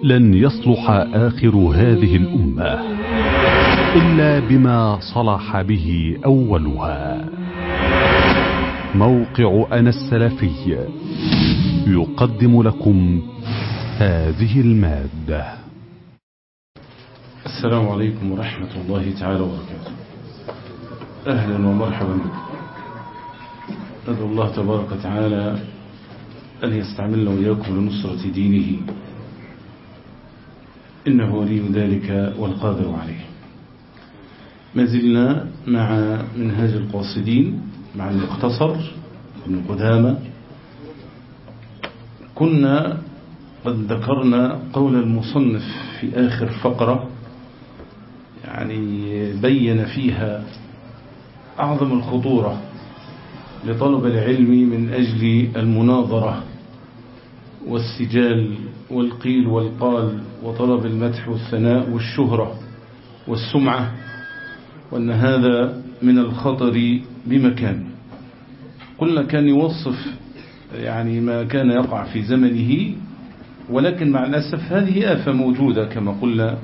لن يصلح آخر هذه الأمة إلا بما صلح به أولها موقع أنا السلفي يقدم لكم هذه المادة السلام عليكم ورحمة الله تعالى وبركاته أهلا ومرحبا بكم ندعو الله تبارك وتعالى أن يستعملنا وإياكم لنصرة دينه إنه ولي ذلك والقادر عليه ما زلنا مع منهاج القاصدين مع المختصر ابن قدامة كنا قد ذكرنا قول المصنف في آخر فقرة يعني بين فيها أعظم الخطورة لطلب العلم من أجل المناظرة والسجال والقيل والقال وطلب المدح والثناء والشهرة والسمعة وأن هذا من الخطر بمكان قلنا كان يوصف يعني ما كان يقع في زمنه ولكن مع الأسف هذه آفة موجودة كما قلنا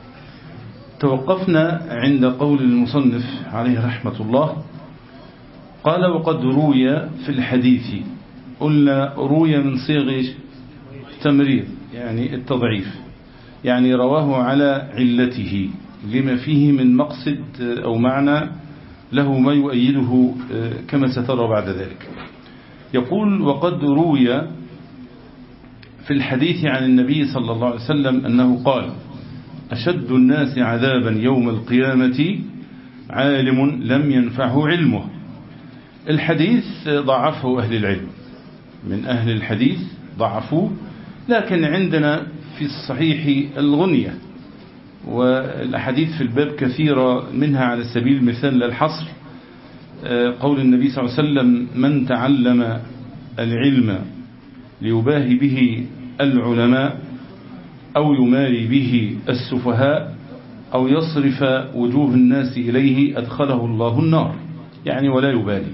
توقفنا عند قول المصنف عليه رحمة الله قال وقد روي في الحديث قلنا روي من صيغ التمريض يعني التضعيف يعني رواه على علته لما فيه من مقصد أو معنى له ما يؤيده كما سترى بعد ذلك يقول وقد روي في الحديث عن النبي صلى الله عليه وسلم أنه قال أشد الناس عذابا يوم القيامة عالم لم ينفعه علمه الحديث ضعفه أهل العلم من أهل الحديث ضعفوه لكن عندنا في الصحيح الغنية والأحاديث في الباب كثيرة منها على سبيل المثال للحصر قول النبي صلى الله عليه وسلم من تعلم العلم ليباهي به العلماء أو يماري به السفهاء أو يصرف وجوه الناس إليه أدخله الله النار يعني ولا يبالي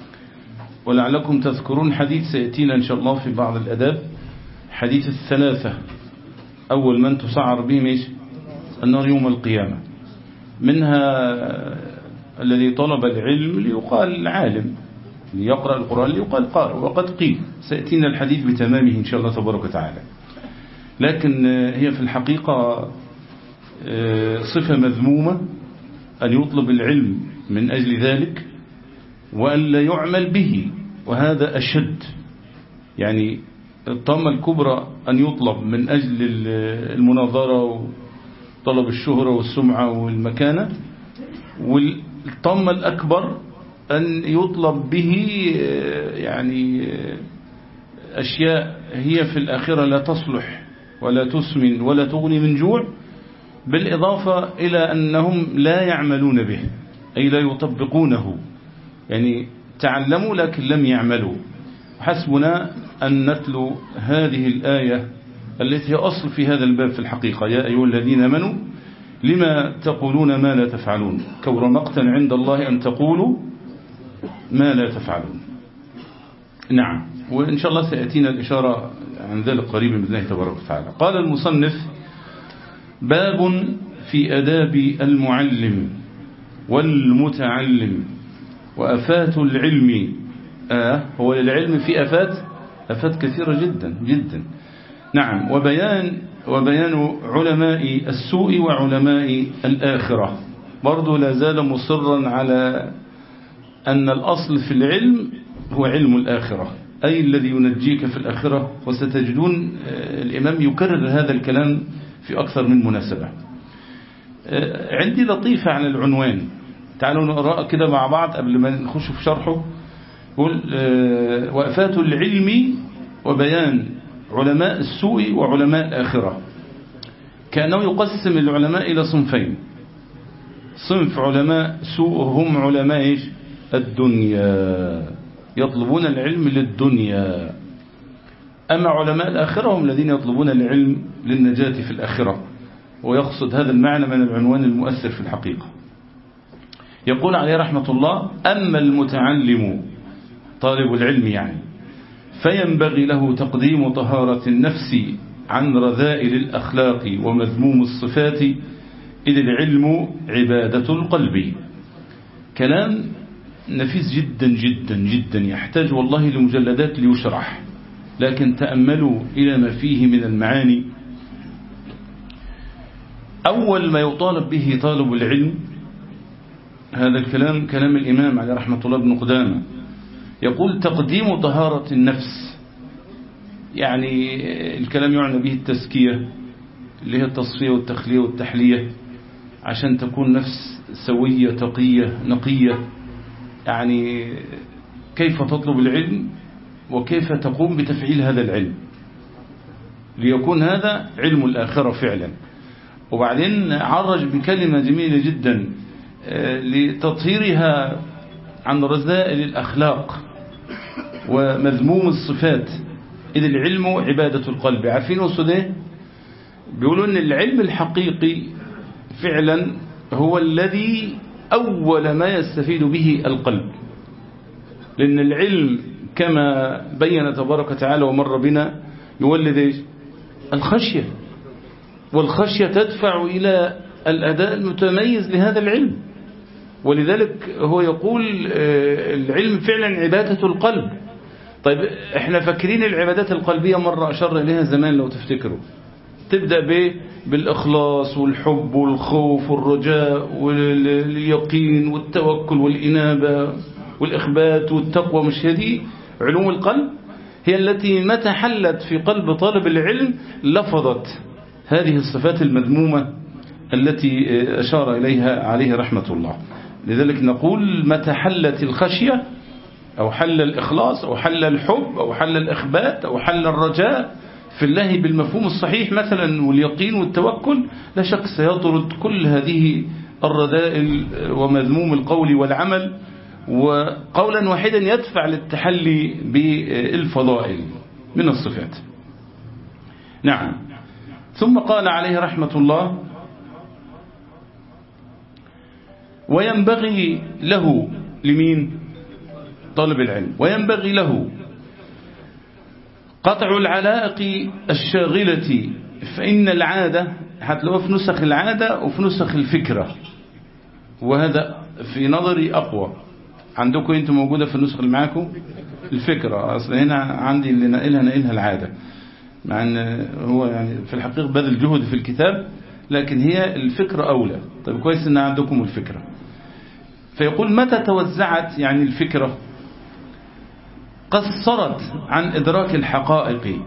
ولعلكم تذكرون حديث سيأتينا إن شاء الله في بعض الأداب حديث الثلاثة أول من تسعر بهم إيش النار يوم القيامة منها الذي طلب العلم ليقال عالم ليقرأ القرآن ليقال قارئ وقد قيل سيأتينا الحديث بتمامه إن شاء الله تبارك وتعالى لكن هي في الحقيقة صفة مذمومة أن يطلب العلم من أجل ذلك وأن لا يعمل به وهذا أشد يعني الطامة الكبرى أن يطلب من أجل المناظرة وطلب الشهرة والسمعة والمكانة والطامة الأكبر أن يطلب به يعني أشياء هي في الآخرة لا تصلح ولا تسمن ولا تغني من جوع بالإضافة إلى أنهم لا يعملون به أي لا يطبقونه يعني تعلموا لكن لم يعملوا حسبنا أن نتلو هذه الآية التي هي أصل في هذا الباب في الحقيقة يا أيها الذين منوا لما تقولون ما لا تفعلون كور مقتا عند الله أن تقولوا ما لا تفعلون نعم وإن شاء الله سيأتينا الإشارة عن ذلك قريبا بإذن الله تبارك وتعالى قال المصنف باب في أداب المعلم والمتعلم وأفات العلم آه هو للعلم في أفات أفات كثيرة جدا جدا نعم وبيان وبيان علماء السوء وعلماء الآخرة برضو لا زال مصرا على أن الأصل في العلم هو علم الآخرة أي الذي ينجيك في الآخرة وستجدون الإمام يكرر هذا الكلام في أكثر من مناسبة عندي لطيفة عن العنوان تعالوا نقرأ كده مع بعض قبل ما نخش في شرحه يقول وأفات العلم وبيان علماء السوء وعلماء الآخرة كأنه يقسم العلماء إلى صنفين صنف علماء سوء هم علماء إيش؟ الدنيا يطلبون العلم للدنيا أما علماء الآخرة هم الذين يطلبون العلم للنجاة في الآخرة ويقصد هذا المعنى من العنوان المؤثر في الحقيقة يقول عليه رحمة الله أما المتعلم طالب العلم يعني فينبغي له تقديم طهارة النفس عن رذائل الأخلاق ومذموم الصفات إذ العلم عبادة القلب كلام نفيس جدا جدا جدا يحتاج والله لمجلدات ليشرح لكن تأملوا إلى ما فيه من المعاني أول ما يطالب به طالب العلم هذا الكلام كلام الإمام عليه رحمة الله بن قدامة يقول تقديم طهارة النفس يعني الكلام يعنى به التزكية اللي هي التصفية والتخلية والتحلية عشان تكون نفس سوية تقية نقية يعني كيف تطلب العلم وكيف تقوم بتفعيل هذا العلم ليكون هذا علم الآخرة فعلا وبعدين عرج بكلمة جميلة جدا لتطهيرها عن رذائل الأخلاق ومذموم الصفات إذ العلم عبادة القلب عارفين وصده بيقولوا أن العلم الحقيقي فعلا هو الذي أول ما يستفيد به القلب لأن العلم كما بين تبارك وتعالى ومر بنا يولد إيش؟ الخشية والخشية تدفع إلى الأداء المتميز لهذا العلم ولذلك هو يقول العلم فعلا عبادة القلب طيب احنا فاكرين العبادات القلبية مرة أشر إليها زمان لو تفتكروا تبدأ بايه بالإخلاص والحب والخوف والرجاء واليقين والتوكل والإنابة والإخبات والتقوى مش هذه علوم القلب هي التي متى حلت في قلب طالب العلم لفظت هذه الصفات المذمومة التي أشار إليها عليه رحمة الله لذلك نقول متى حلت الخشية أو حل الإخلاص أو حل الحب أو حل الإخبات أو حل الرجاء في الله بالمفهوم الصحيح مثلا واليقين والتوكل لا شك سيطرد كل هذه الرذائل ومذموم القول والعمل وقولا واحدا يدفع للتحلي بالفضائل من الصفات نعم ثم قال عليه رحمة الله وينبغي له لمين طالب العلم وينبغي له قطع العلائق الشاغلة فإن العادة هتلاقوها في نسخ العادة وفي نسخ الفكرة وهذا في نظري أقوى عندكم انتم موجودة في النسخ اللي معاكم الفكرة أصل هنا عندي اللي نقلها نقلها العادة مع أن هو يعني في الحقيقة بذل جهد في الكتاب لكن هي الفكرة أولى طيب كويس أن عندكم الفكرة فيقول متى توزعت يعني الفكرة قصرت عن إدراك الحقائق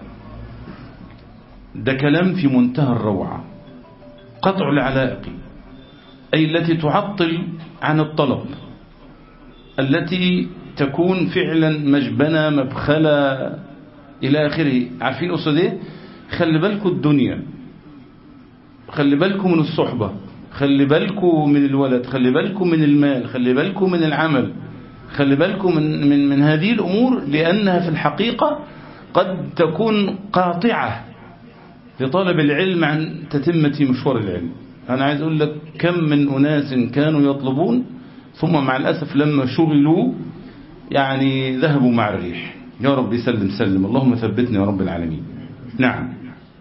ده كلام في منتهى الروعة قطع العلائق أي التي تعطل عن الطلب التي تكون فعلا مجبنة مبخلة إلى آخره عارفين أصد إيه خلي بالكم الدنيا خلي بالكم من الصحبة خلي بالكم من الولد خلي بالكم من المال خلي بالكم من العمل خلي بالكم من, من, من هذه الأمور لأنها في الحقيقة قد تكون قاطعة لطالب العلم عن تتمة مشوار العلم أنا عايز أقول لك كم من أناس كانوا يطلبون ثم مع الأسف لما شغلوا يعني ذهبوا مع الريح يا رب سلم سلم اللهم ثبتني يا رب العالمين نعم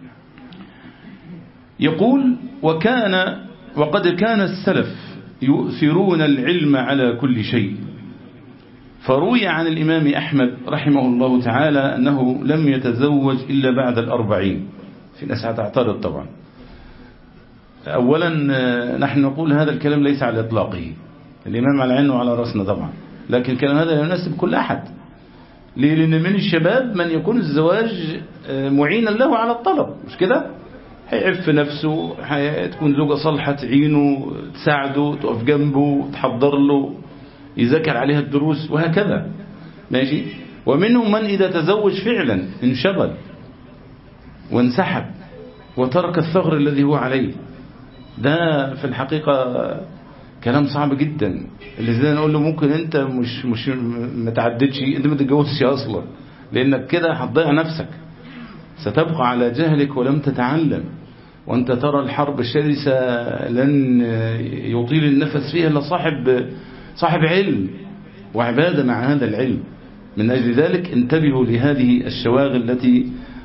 يقول وكان وقد كان السلف يؤثرون العلم على كل شيء فروي عن الإمام أحمد رحمه الله تعالى أنه لم يتزوج إلا بعد الأربعين في ناس هتعترض طبعا أولا نحن نقول هذا الكلام ليس على إطلاقه الإمام على عينه وعلى رأسنا طبعا لكن الكلام هذا لا يناسب كل أحد ليه لأن من الشباب من يكون الزواج معينا له على الطلب مش كده هيعف نفسه تكون زوجة صالحة تعينه تساعده تقف جنبه تحضر له يذاكر عليها الدروس وهكذا ماشي ومنهم من إذا تزوج فعلا انشغل وانسحب وترك الثغر الذي هو عليه ده في الحقيقة كلام صعب جدا اللي زي نقول له ممكن انت مش مش ما تعددش انت ما تتجوزش اصلا لانك كده هتضيع نفسك ستبقى على جهلك ولم تتعلم وانت ترى الحرب الشرسة لن يطيل النفس فيها الا صاحب صاحب علم وعبادة مع هذا العلم من أجل ذلك انتبهوا لهذه الشواغل التي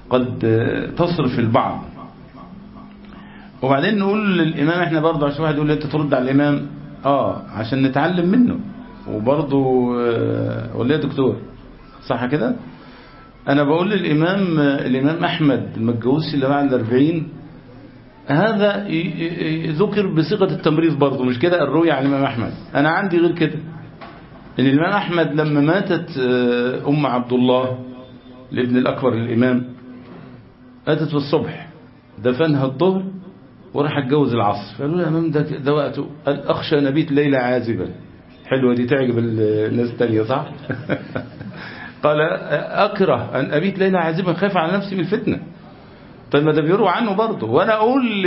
قد تصرف البعض وبعدين نقول للإمام احنا برضه عشان واحد يقول لي انت ترد على الإمام اه عشان نتعلم منه وبرضه ولا يا دكتور صح كده انا بقول للإمام الإمام أحمد المجوسي اللي بعد الأربعين هذا ذكر بصيغة التمريض برضه مش كده الرؤية عن الإمام أحمد أنا عندي غير كده إن الإمام أحمد لما ماتت أم عبد الله الابن الأكبر للإمام ماتت في الصبح دفنها الظهر وراح اتجوز العصر فقالوا له يا امام ده, ده وقته قال اخشى نبيت ليلة عازبا حلوة دي تعجب الناس التانية صح قال اكره ان ابيت ليلة عازبا خايف على نفسي من الفتنة طيب ما ده بيروى عنه برضه وانا اقول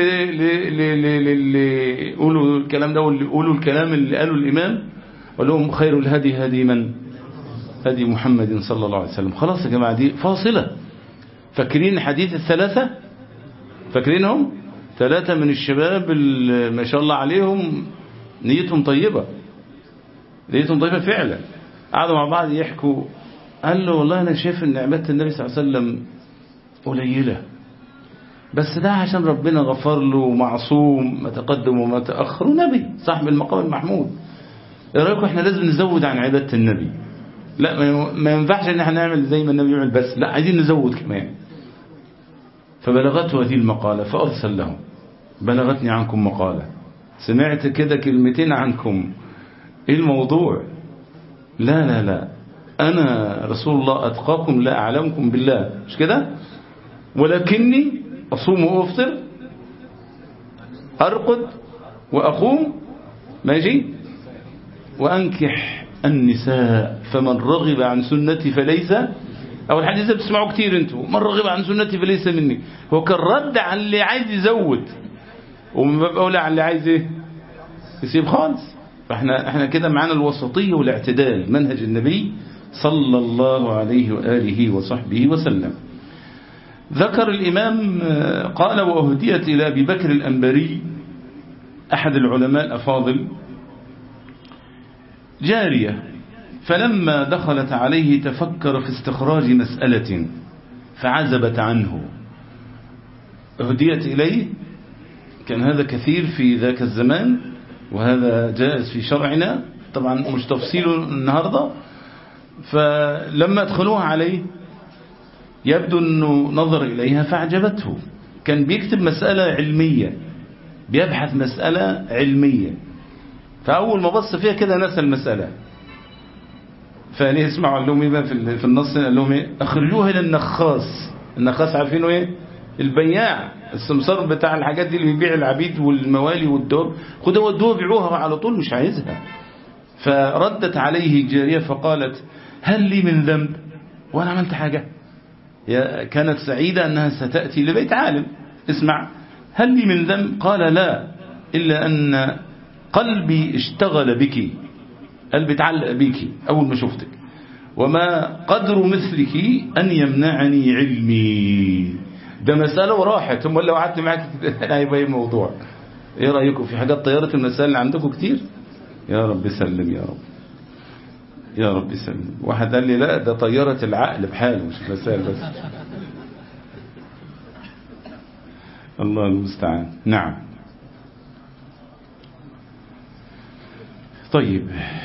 اللي قولوا الكلام ده واللي قولوا الكلام اللي قاله الامام اقول لهم خير الهدي هدي من هدي محمد صلى الله عليه وسلم خلاص يا جماعه دي فاصله فاكرين حديث الثلاثه فاكرينهم ثلاثة من الشباب ما شاء الله عليهم نيتهم طيبة نيتهم طيبة فعلا قعدوا مع بعض يحكوا قال له والله أنا شايف أن عبادة النبي صلى الله عليه وسلم قليلة بس ده عشان ربنا غفر له معصوم ما تقدم وما تأخر ونبي صاحب المقام المحمود ايه رايكم احنا لازم نزود عن عبادة النبي لا ما ينفعش ان احنا نعمل زي ما النبي يعمل بس لا عايزين نزود كمان فبلغته هذه المقالة فأرسل لهم بلغتني عنكم مقالة سمعت كده كلمتين عنكم ايه الموضوع لا لا لا أنا رسول الله أتقاكم لا أعلمكم بالله مش كده ولكني أصوم وأفطر أرقد وأقوم ماشي وأنكح النساء فمن رغب عن سنتي فليس أو الحديث ده بتسمعوه كتير انتوا من رغب عن سنتي فليس مني هو كان رد على اللي عايز يزود ومن باب أولى على اللي عايز ايه يسيب خالص فاحنا احنا كده معانا الوسطية والاعتدال منهج النبي صلى الله عليه وآله وصحبه وسلم ذكر الإمام قال وأهديت إلى أبي بكر الأنبري أحد العلماء الأفاضل جارية فلما دخلت عليه تفكر في استخراج مسألة فعزبت عنه أهديت إليه كان هذا كثير في ذاك الزمان وهذا جائز في شرعنا طبعا مش تفصيله النهاردة فلما ادخلوها عليه يبدو أنه نظر إليها فأعجبته كان بيكتب مسألة علمية بيبحث مسألة علمية فأول ما بص فيها كده نسى المسألة فليه اسمعوا قال لهم ايه بقى في النص قال لهم ايه اخرجوها الى النخاس النخاس عارفينه ايه البياع السمسار بتاع الحاجات دي اللي بيبيع العبيد والموالي والدور خدوا ودوها بيعوها على طول مش عايزها فردت عليه الجارية فقالت هل لي من ذنب وانا عملت حاجة كانت سعيدة انها ستأتي لبيت عالم اسمع هل لي من ذنب قال لا إلا أن قلبي اشتغل بك قلبي اتعلق بك أول ما شفتك وما قدر مثلك أن يمنعني علمي ده مسألة وراحت ثم لو قعدت معاك هيبقى ايه الموضوع ايه رأيكم في حاجات طيارة المسائل اللي عندكم كتير يا رب سلم يا رب يا رب سلم واحد قال لي لا ده طيارة العقل بحاله مش المسائل بس الله المستعان نعم طيب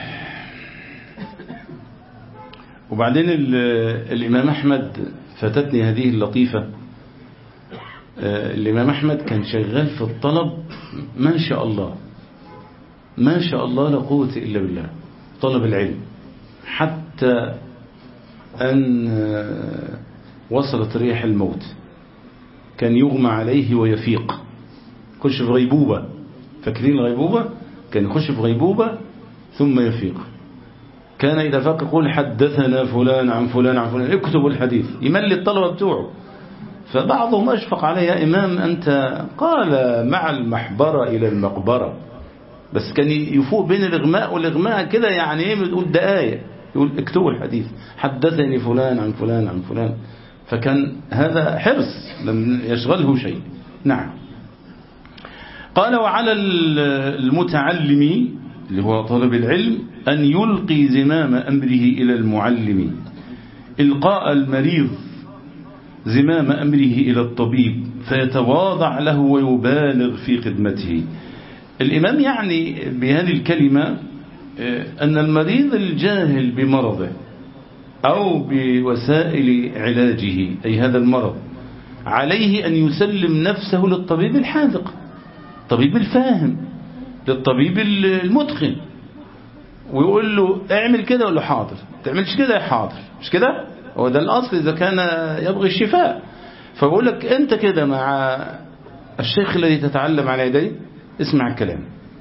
وبعدين الإمام أحمد فاتتني هذه اللطيفة الإمام أحمد كان شغال في الطلب ما شاء الله ما شاء الله لا قوة إلا بالله طلب العلم حتى أن وصلت ريح الموت كان يغمى عليه ويفيق يخش في غيبوبة فاكرين الغيبوبة كان يخش في غيبوبة ثم يفيق كان إذا فاق يقول حدثنا فلان عن فلان عن فلان اكتبوا الحديث يملي الطلبة بتوعه فبعضهم أشفق عليه يا إمام أنت قال مع المحبرة إلى المقبرة بس كان يفوق بين الإغماء والإغماء كده يعني إيه بتقول دقايق يقول اكتبوا الحديث حدثني فلان عن فلان عن فلان فكان هذا حرص لم يشغله شيء نعم قال وعلى المتعلم اللي هو طالب العلم أن يلقي زمام أمره إلى المعلم إلقاء المريض زمام أمره إلى الطبيب فيتواضع له ويبالغ في خدمته الإمام يعني بهذه الكلمة أن المريض الجاهل بمرضه أو بوسائل علاجه أي هذا المرض عليه أن يسلم نفسه للطبيب الحاذق الطبيب الفاهم للطبيب المتقن ويقول له اعمل كده يقول له حاضر تعملش كده يا حاضر مش كده هو ده الأصل إذا كان يبغي الشفاء فبقول لك أنت كده مع الشيخ الذي تتعلم على يديه اسمع الكلام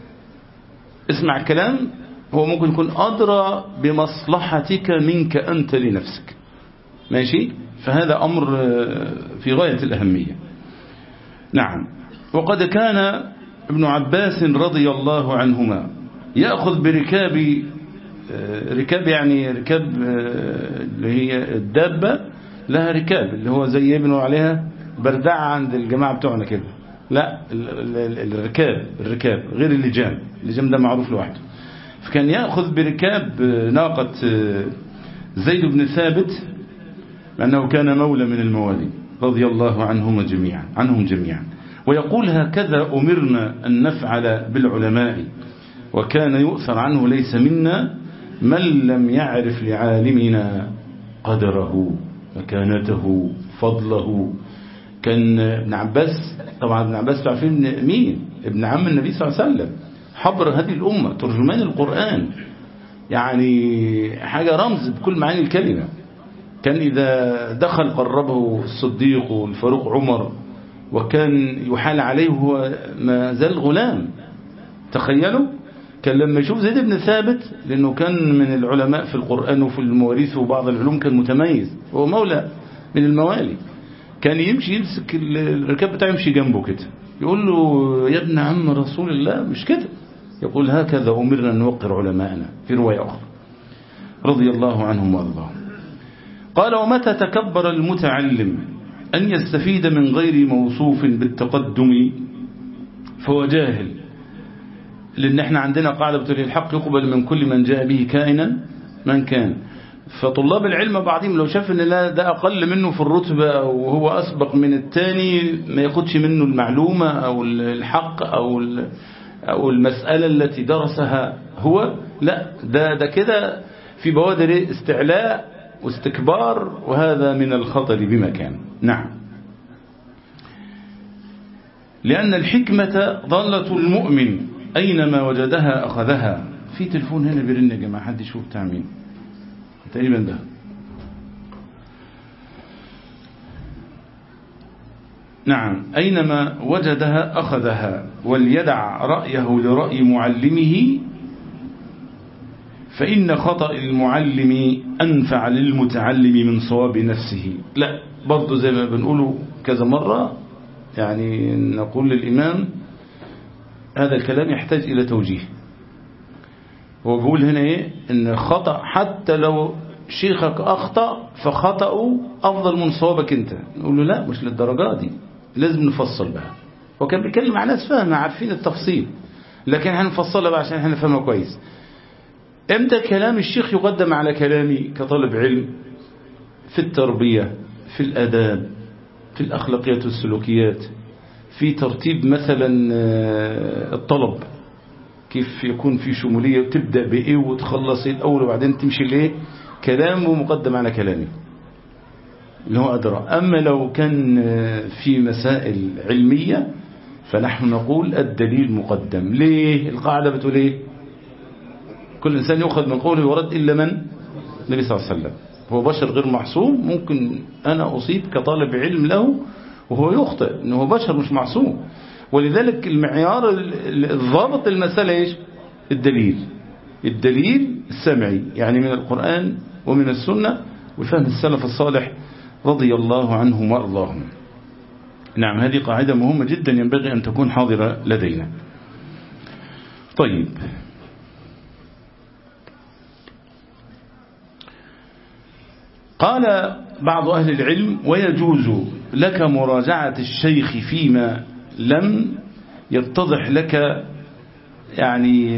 اسمع الكلام هو ممكن يكون أدرى بمصلحتك منك أنت لنفسك ماشي فهذا أمر في غاية الأهمية نعم وقد كان ابن عباس رضي الله عنهما يأخذ بركاب ركاب يعني ركاب اللي هي الدابة لها ركاب اللي هو زي يبنوا عليها بردعة عند الجماعة بتوعنا كده لا الركاب الركاب غير اللجام اللجام ده معروف لوحده فكان يأخذ بركاب ناقة زيد بن ثابت لأنه كان مولى من الموالي رضي الله عنهم جميعا عنهم جميعا ويقول هكذا أمرنا أن نفعل بالعلماء وكان يؤثر عنه ليس منا من لم يعرف لعالمنا قدره مكانته فضله كان ابن عباس طبعا ابن عباس تعرفين مين ابن عم النبي صلى الله عليه وسلم حبر هذه الأمة ترجمان القرآن يعني حاجة رمز بكل معاني الكلمة كان إذا دخل قربه الصديق والفاروق عمر وكان يحال عليه هو ما زال غلام تخيلوا كان لما يشوف زيد بن ثابت لأنه كان من العلماء في القرآن وفي المواريث وبعض العلوم كان متميز هو مولى من الموالي كان يمشي يمسك الركاب بتاعه يمشي جنبه كده يقول له يا ابن عم رسول الله مش كده يقول هكذا أمرنا أن نوقر علماءنا في رواية أخرى رضي الله عنهم وارضاهم قال ومتى تكبر المتعلم أن يستفيد من غير موصوف بالتقدم فهو جاهل لأن احنا عندنا قاعدة بتقول الحق يقبل من كل من جاء به كائنا من كان فطلاب العلم بعضهم لو شاف ان لا ده أقل منه في الرتبة أو هو أسبق من الثاني ما ياخدش منه المعلومة أو الحق أو أو المسألة التي درسها هو لا ده ده كده في بوادر استعلاء واستكبار وهذا من الخطر بمكان نعم لأن الحكمة ضالة المؤمن أينما وجدها أخذها في تلفون هنا بيرن يا جماعة حد يشوف بتاع مين تقريبا ده نعم أينما وجدها أخذها وليدع رأيه لرأي معلمه فإن خطأ المعلم أنفع للمتعلم من صواب نفسه لا برضو زي ما بنقوله كذا مرة يعني نقول للإمام هذا الكلام يحتاج إلى توجيه هو بيقول هنا إيه إن خطأ حتى لو شيخك أخطأ فخطأه أفضل من صوابك أنت نقول له لا مش للدرجة دي لازم نفصل بها هو كان بيتكلم مع ناس فاهمة عارفين التفصيل لكن هنفصلها بقى عشان احنا نفهمها كويس امتى كلام الشيخ يقدم على كلامي كطالب علم في التربية في الأداب في الأخلاقيات والسلوكيات في ترتيب مثلا الطلب كيف يكون في شمولية وتبدأ بإيه وتخلص الأول وبعدين تمشي لإيه كلامه مقدم على كلامي اللي هو أدرى أما لو كان في مسائل علمية فنحن نقول الدليل مقدم ليه القاعدة بتقول إيه كل إنسان يؤخذ من قوله ورد إلا من النبي صلى الله عليه وسلم هو بشر غير محصوم ممكن أنا أصيب كطالب علم له وهو يخطئ إنه هو بشر مش معصوم ولذلك المعيار الضابط المسألة إيش الدليل الدليل السمعي يعني من القرآن ومن السنة وفهم السلف الصالح رضي الله عنهم وأرضاهم نعم هذه قاعدة مهمة جدا ينبغي أن تكون حاضرة لدينا طيب قال بعض أهل العلم ويجوز لك مراجعة الشيخ فيما لم يتضح لك يعني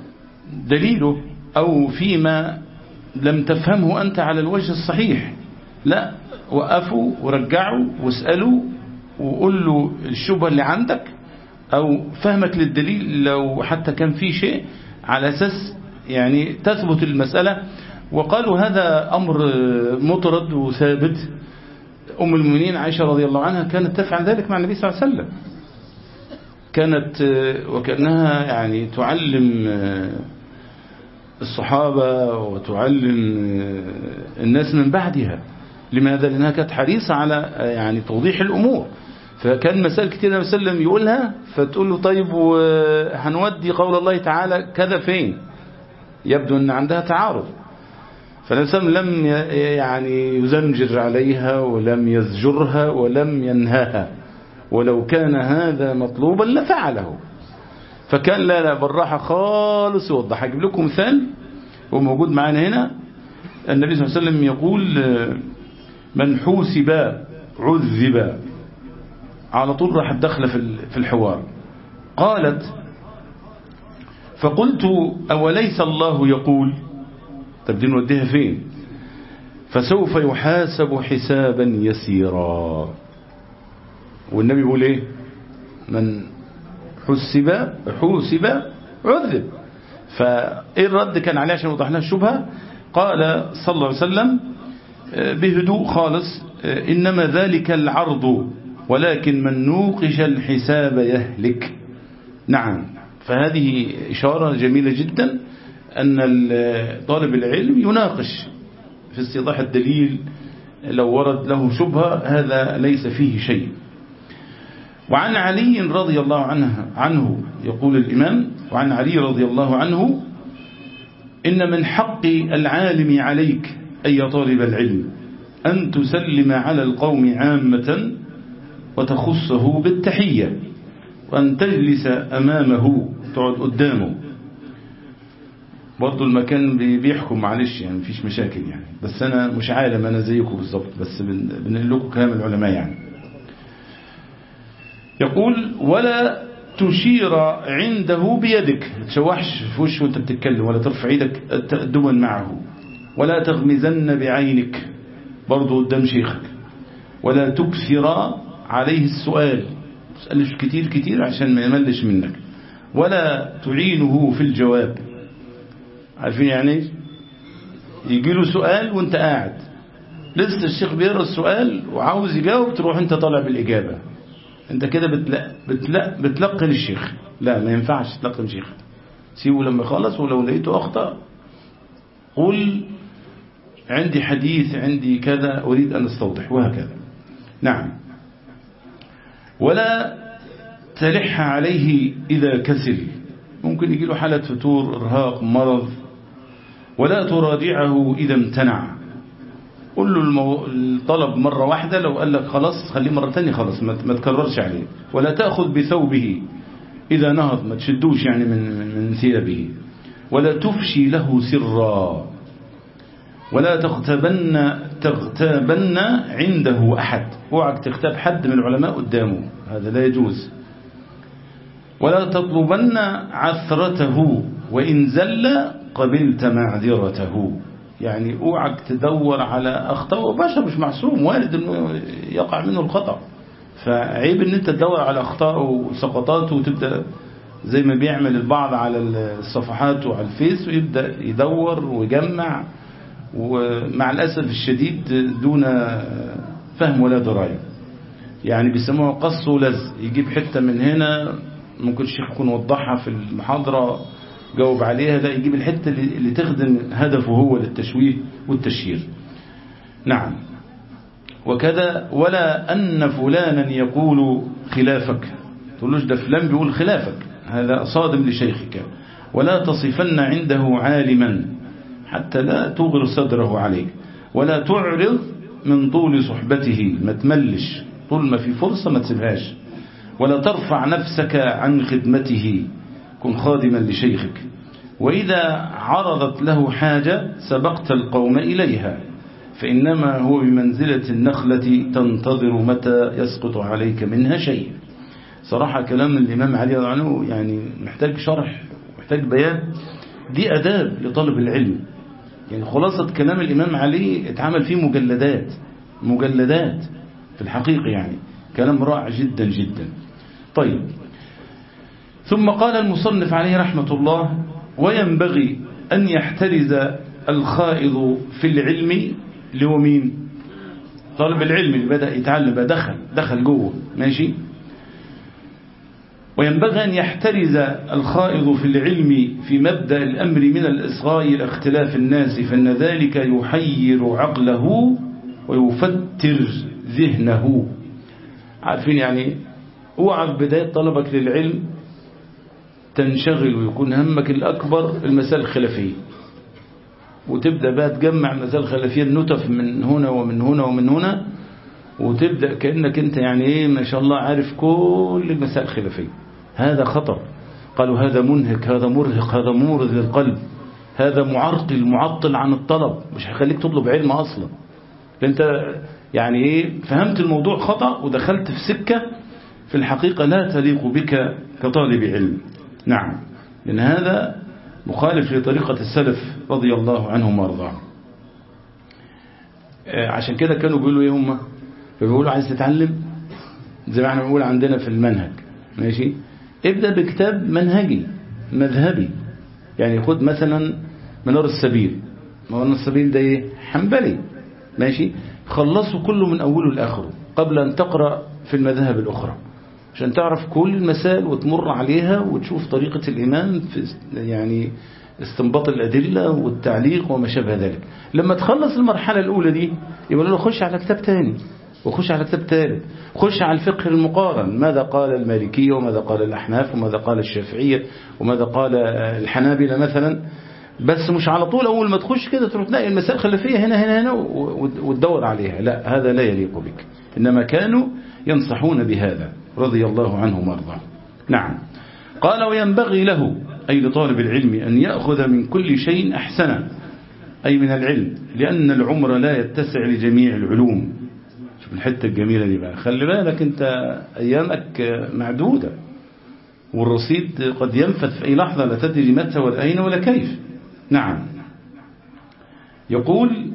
دليله أو فيما لم تفهمه أنت على الوجه الصحيح لا وقفوا ورجعوا واسألوا وقول له الشبهة اللي عندك أو فهمك للدليل لو حتى كان في شيء على أساس يعني تثبت المسألة وقالوا هذا أمر مطرد وثابت أم المؤمنين عائشة رضي الله عنها كانت تفعل ذلك مع النبي صلى الله عليه وسلم كانت وكأنها يعني تعلم الصحابة وتعلم الناس من بعدها لماذا؟ لأنها كانت حريصة على يعني توضيح الأمور فكان مسائل كتير النبي صلى الله عليه وسلم يقولها فتقول له طيب هنودي قول الله تعالى كذا فين يبدو أن عندها تعارض فالنبي صلى الله عليه وسلم لم يعني يزمجر عليها ولم يزجرها ولم ينهاها ولو كان هذا مطلوبا لفعله فكان لا لا بالراحة خالص يوضح أجيب لكم مثال وموجود معنا هنا النبي صلى الله عليه وسلم يقول من حوسب عذب على طول راح الدخل في الحوار قالت فقلت أوليس الله يقول طب دي نوديها فين فسوف يحاسب حسابا يسيرا والنبي يقول ايه من حسب حوسب عذب فايه الرد كان عليه عشان يوضح لنا الشبهه قال صلى الله عليه وسلم بهدوء خالص انما ذلك العرض ولكن من نوقش الحساب يهلك نعم فهذه إشارة جميلة جدا أن طالب العلم يناقش في استيضاح الدليل لو ورد له شبهة هذا ليس فيه شيء وعن علي رضي الله عنه, عنه يقول الإمام وعن علي رضي الله عنه إن من حق العالم عليك أي طالب العلم أن تسلم على القوم عامة وتخصه بالتحية وأن تجلس أمامه تقعد قدامه برضو المكان بيحكم معلش يعني مفيش مشاكل يعني بس أنا مش عالم أنا زيكم بالظبط بس بنقول لكم كلام العلماء يعني يقول ولا تشير عنده بيدك تشوحش في وشه وانت بتتكلم ولا ترفع ايدك تأدبا معه ولا تغمزن بعينك برضو قدام شيخك ولا تكثر عليه السؤال تسألش كتير كتير عشان ما يملش منك ولا تعينه في الجواب عارفين يعني ايش يجي له سؤال وانت قاعد لسه الشيخ بيقرا السؤال وعاوز يجاوب تروح انت طالع بالإجابة انت كده بتلا بتلا بتلقن الشيخ لا ما ينفعش تلقن الشيخ سيبه لما يخلص ولو لقيته أخطأ قل عندي حديث عندي كذا أريد أن استوضح وهكذا نعم ولا تلح عليه إذا كسل ممكن يجي له حالة فتور إرهاق مرض ولا تراجعه إذا امتنع قل له المو... الطلب مرة واحدة لو قال لك خلاص خليه مرة تانية خلاص ما, ما تكررش عليه ولا تأخذ بثوبه إذا نهض ما تشدوش يعني من, من ثيابه ولا تفشي له سرا ولا تغتبن تغتابن عنده أحد اوعك تغتاب حد من العلماء قدامه هذا لا يجوز ولا تطلبن عثرته وإن زل قبلت معذرته يعني اوعك تدور على أخطاء بشر مش معصوم وارد انه يقع منه الخطأ فعيب ان انت تدور على أخطاء وسقطاته وتبدأ زي ما بيعمل البعض على الصفحات وعلى الفيس ويبدأ يدور ويجمع ومع الأسف الشديد دون فهم ولا دراية يعني بيسموها قص ولزق يجيب حتة من هنا ممكن الشيخ يكون وضحها في المحاضرة جاوب عليها لا يجيب الحتة اللي تخدم هدفه هو للتشويه والتشهير نعم وكذا ولا أن فلانا يقول خلافك تقولوش ده فلان بيقول خلافك هذا صادم لشيخك ولا تصفن عنده عالما حتى لا تغر صدره عليك ولا تعرض من طول صحبته ما تملش طول ما في فرصة ما تسيبهاش ولا ترفع نفسك عن خدمته كن خادما لشيخك وإذا عرضت له حاجة سبقت القوم إليها فإنما هو بمنزلة النخلة تنتظر متى يسقط عليك منها شيء صراحة كلام الإمام علي رضي عنه يعني محتاج شرح محتاج بيان دي أداب لطالب العلم يعني خلاصة كلام الإمام علي اتعمل فيه مجلدات مجلدات في الحقيقة يعني كلام رائع جدا جدا طيب ثم قال المصنف عليه رحمة الله وينبغي أن يحترز الخائض في العلم اللي هو مين طالب العلم اللي بدأ يتعلم بقى دخل دخل جوه ماشي وينبغي أن يحترز الخائض في العلم في مبدأ الأمر من الإصغاء إلى اختلاف الناس فإن ذلك يحير عقله ويفتر ذهنه عارفين يعني اوعى بداية طلبك للعلم تنشغل ويكون همك الأكبر المسائل الخلافية وتبدأ بقى تجمع المسائل الخلافية النتف من هنا ومن هنا ومن هنا وتبدأ كأنك انت يعني ايه ما شاء الله عارف كل المسائل الخلافية هذا خطر قالوا هذا منهك هذا مرهق هذا مورد للقلب هذا معرقل معطل عن الطلب مش هيخليك تطلب علم أصلا فانت يعني ايه فهمت الموضوع خطأ ودخلت في سكة في الحقيقة لا تليق بك كطالب علم نعم لأن هذا مخالف لطريقة السلف رضي الله عنهم وارضاهم عشان كده كانوا بيقولوا ايه هم فبيقولوا عايز تتعلم زي ما احنا بنقول عندنا في المنهج ماشي ابدأ بكتاب منهجي مذهبي يعني خد مثلا منار السبيل منار السبيل ده ايه حنبلي ماشي خلصه كله من اوله لاخره قبل ان تقرأ في المذاهب الاخرى عشان تعرف كل المسائل وتمر عليها وتشوف طريقة الإمام في يعني استنباط الأدلة والتعليق وما شابه ذلك لما تخلص المرحلة الأولى دي يبقى له خش على كتاب تاني وخش على كتاب ثالث خش على الفقه المقارن ماذا قال المالكية وماذا قال الأحناف وماذا قال الشافعية وماذا قال الحنابلة مثلا بس مش على طول أول ما تخش كده تروح تلاقي المسائل الخلافية هنا هنا هنا وتدور عليها لا هذا لا يليق بك إنما كانوا ينصحون بهذا رضي الله عنهم وارضاهم نعم قال وينبغي له أي لطالب العلم أن يأخذ من كل شيء أحسنا أي من العلم لأن العمر لا يتسع لجميع العلوم شوف الحتة الجميلة دي بقى خلي بالك أنت أيامك معدودة والرصيد قد ينفذ في أي لحظة لا تدري متى ولا أين ولا كيف نعم يقول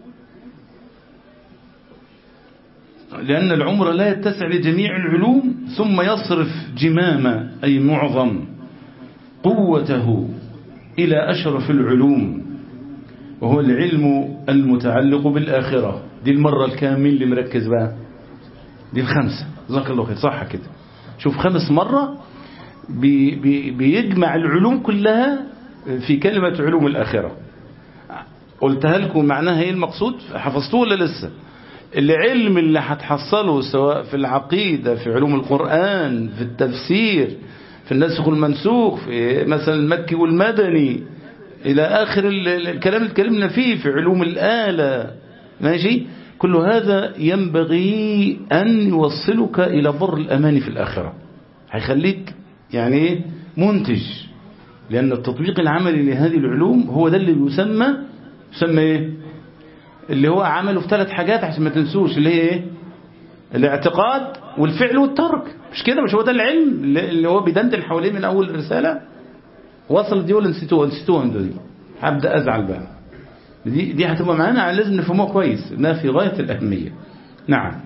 لأن العمر لا يتسع لجميع العلوم ثم يصرف جمام أي معظم قوته إلى أشرف العلوم وهو العلم المتعلق بالآخرة دي المرة الكامل اللي مركز بقى دي الخمسة جزاك الله خير صح كده شوف خمس مرة بي بي بيجمع العلوم كلها في كلمة علوم الآخرة قلتها لكم معناها ايه المقصود حفظتوه ولا لسه العلم اللي هتحصله سواء في العقيدة في علوم القرآن في التفسير في النسخ والمنسوخ في مثلا المكي والمدني إلى آخر الكلام اللي اتكلمنا فيه في علوم الآلة ماشي كل هذا ينبغي أن يوصلك إلى بر الأمان في الآخرة هيخليك يعني منتج لأن التطبيق العملي لهذه العلوم هو ده اللي يسمى يسمى إيه اللي هو عمله في ثلاث حاجات عشان ما تنسوش اللي هي ايه الاعتقاد والفعل والترك مش كده مش هو ده العلم اللي هو بيدندن حواليه من اول الرساله وصل دي ولا نسيتوها نسيتوها دي هبدا ازعل بقى دي دي هتبقى معانا لازم نفهموها كويس انها في غايه الاهميه نعم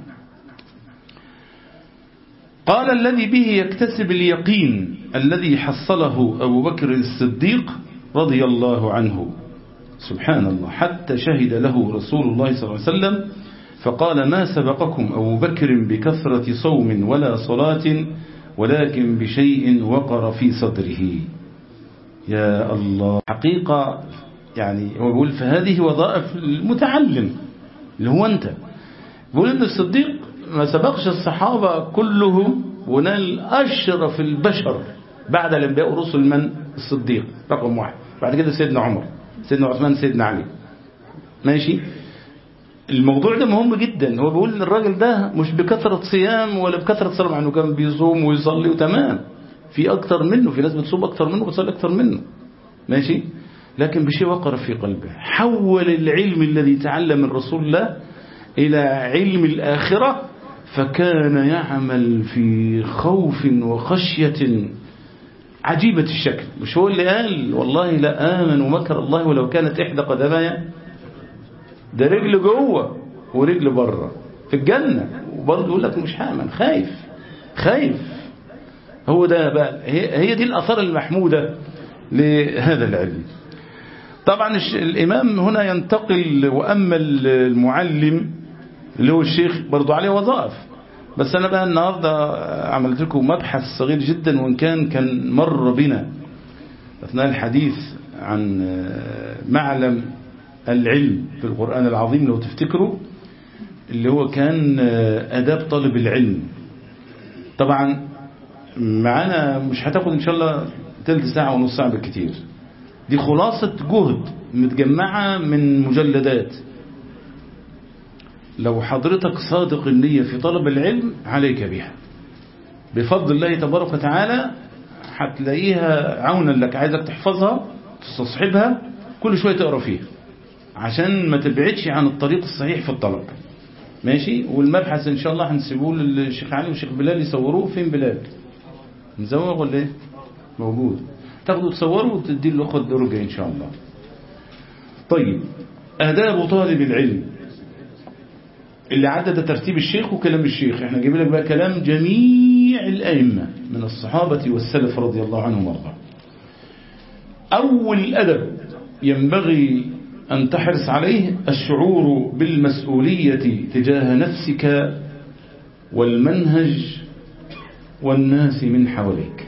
قال الذي به يكتسب اليقين الذي حصله ابو بكر الصديق رضي الله عنه سبحان الله حتى شهد له رسول الله صلى الله عليه وسلم فقال ما سبقكم أبو بكر بكثرة صوم ولا صلاة ولكن بشيء وقر في صدره يا الله حقيقة يعني هو بيقول فهذه وظائف المتعلم اللي هو أنت بيقول أن الصديق ما سبقش الصحابة كلهم ونال أشرف البشر بعد الأنبياء ورسل من الصديق رقم واحد بعد كده سيدنا عمر سيدنا عثمان سيدنا علي ماشي الموضوع ده مهم جدا هو بيقول ان الراجل ده مش بكثرة صيام ولا بكثرة صلاة مع انه كان بيصوم ويصلي وتمام في اكتر منه في ناس بتصوم اكتر منه وبتصلي اكتر منه ماشي لكن بشيء وقر في قلبه حول العلم الذي تعلم من رسول الله الى علم الاخرة فكان يعمل في خوف وخشية عجيبة الشكل مش هو اللي قال والله لا آمن ومكر الله ولو كانت إحدى قدمايا ده رجل جوه ورجل بره في الجنة وبرضه يقول لك مش هامن خايف خايف هو ده بقى هي, هي دي الأثار المحمودة لهذا العلم طبعا الإمام هنا ينتقل وأما المعلم اللي هو الشيخ برضه عليه وظائف بس أنا بقى النهاردة عملت لكم مبحث صغير جدا وإن كان كان مر بنا أثناء الحديث عن معلم العلم في القرآن العظيم لو تفتكروا اللي هو كان أداب طالب العلم طبعا معانا مش هتاخد إن شاء الله تلت ساعة ونص ساعة بالكتير دي خلاصة جهد متجمعة من مجلدات لو حضرتك صادق النية في طلب العلم عليك بها بفضل الله تبارك وتعالى هتلاقيها عونا لك عايزك تحفظها تستصحبها كل شوية تقرأ فيها عشان ما تبعدش عن الطريق الصحيح في الطلب ماشي والمبحث ان شاء الله هنسيبوه للشيخ علي والشيخ بلال يصوروه فين بلال مزوغ ولا ايه موجود تاخدوا تصوروا وتدي له خد درجة ان شاء الله طيب آداب طالب العلم اللي عدد ترتيب الشيخ وكلام الشيخ احنا جايب لك بقى كلام جميع الأئمة من الصحابة والسلف رضي الله عنهم وارضاهم أول أدب ينبغي أن تحرص عليه الشعور بالمسؤولية تجاه نفسك والمنهج والناس من حواليك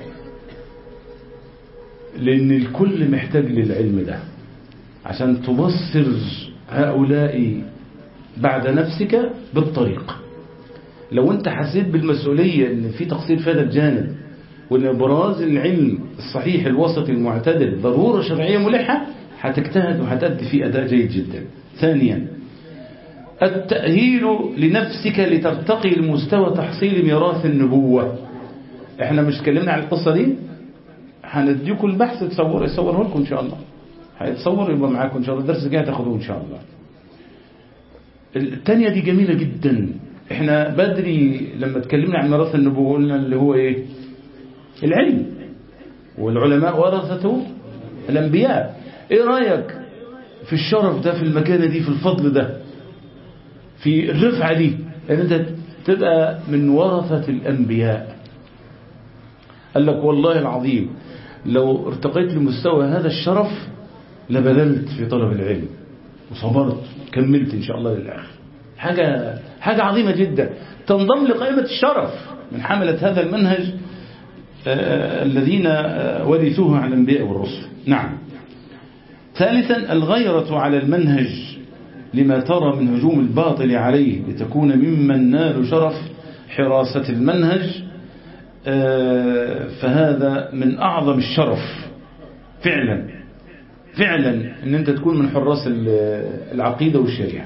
لأن الكل محتاج للعلم ده عشان تبصر هؤلاء بعد نفسك بالطريق لو انت حسيت بالمسؤولية ان في تقصير في هذا الجانب وان ابراز العلم الصحيح الوسط المعتدل ضرورة شرعية ملحة هتجتهد وهتأدي فيه أداء جيد جدا ثانيا التأهيل لنفسك لترتقي لمستوى تحصيل ميراث النبوة احنا مش اتكلمنا عن القصة دي هنديكم البحث تصور يصوره لكم ان شاء الله هيتصور يبقى معاكم ان شاء الله الدرس الجاي تاخدوه ان شاء الله الثانية دي جميلة جدا احنا بدري لما اتكلمنا عن ميراث النبوة قلنا اللي هو ايه العلم والعلماء ورثته الانبياء ايه رأيك في الشرف ده في المكانة دي في الفضل ده في الرفعة دي ان انت تبقى من ورثة الانبياء قال لك والله العظيم لو ارتقيت لمستوى هذا الشرف لبذلت في طلب العلم وصبرت كملت إن شاء الله للآخر حاجة, حاجة عظيمة جدا تنضم لقائمة الشرف من حملة هذا المنهج آه الذين آه ورثوه على الأنبياء والرسل نعم ثالثا الغيرة على المنهج لما ترى من هجوم الباطل عليه لتكون ممن نال شرف حراسة المنهج آه فهذا من أعظم الشرف فعلا فعلا ان انت تكون من حراس العقيدة والشريعة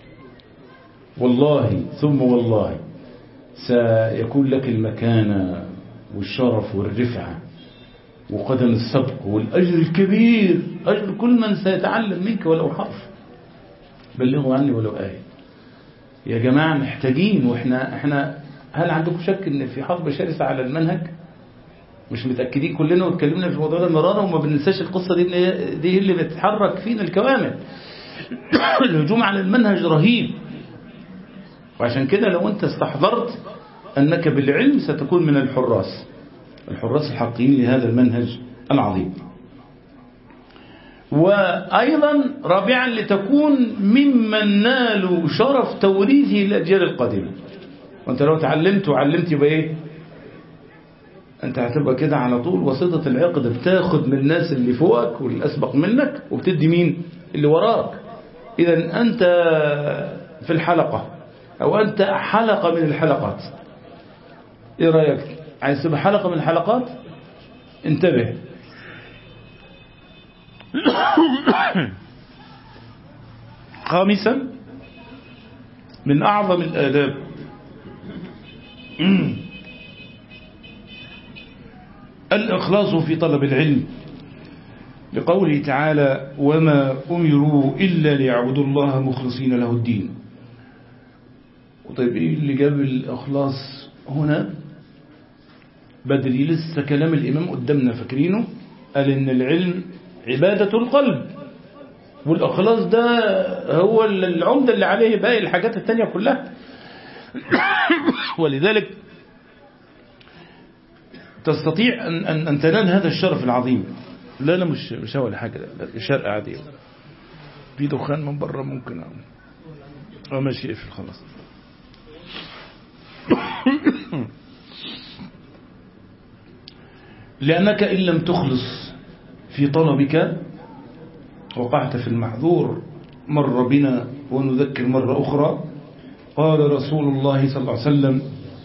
والله ثم والله سيكون لك المكانة والشرف والرفعة وقدم السبق والأجر الكبير أجر كل من سيتعلم منك ولو حرف بلغوا عني ولو آية يا جماعة محتاجين وإحنا إحنا هل عندكم شك إن في حرب شرسة على المنهج مش متأكدين كلنا واتكلمنا في الموضوع ده مرارا وما بننساش القصة دي اللي دي اللي بتحرك فينا الكوامل الهجوم على المنهج رهيب وعشان كده لو انت استحضرت أنك بالعلم ستكون من الحراس الحراس الحقيقيين لهذا المنهج العظيم وأيضا رابعا لتكون ممن نالوا شرف توريثه للأجيال القادمة وانت لو تعلمت وعلمت يبقى ايه انت هتبقى كده على طول وسيطة العقد بتاخد من الناس اللي فوقك واللي أسبق منك وبتدي مين اللي وراك إذا أنت في الحلقة أو أنت حلقة من الحلقات إيه رأيك عايز تبقى حلقة من الحلقات انتبه خامسا من أعظم الآداب الإخلاص في طلب العلم لقوله تعالى وما أمروا إلا ليعبدوا الله مخلصين له الدين وطيب إيه اللي جاب الإخلاص هنا بدري لسه كلام الإمام قدامنا فاكرينه قال إن العلم عبادة القلب والإخلاص ده هو العمدة اللي عليه باقي الحاجات التانية كلها ولذلك تستطيع أن, أن, أن تنال هذا الشرف العظيم لا لا مش مش ولا حاجة لا شرق عادي في دخان من بره ممكن اه ماشي اقفل خلاص لأنك إن لم تخلص في طلبك وقعت في المحظور مر بنا ونذكر مرة أخرى قال رسول الله صلى الله عليه وسلم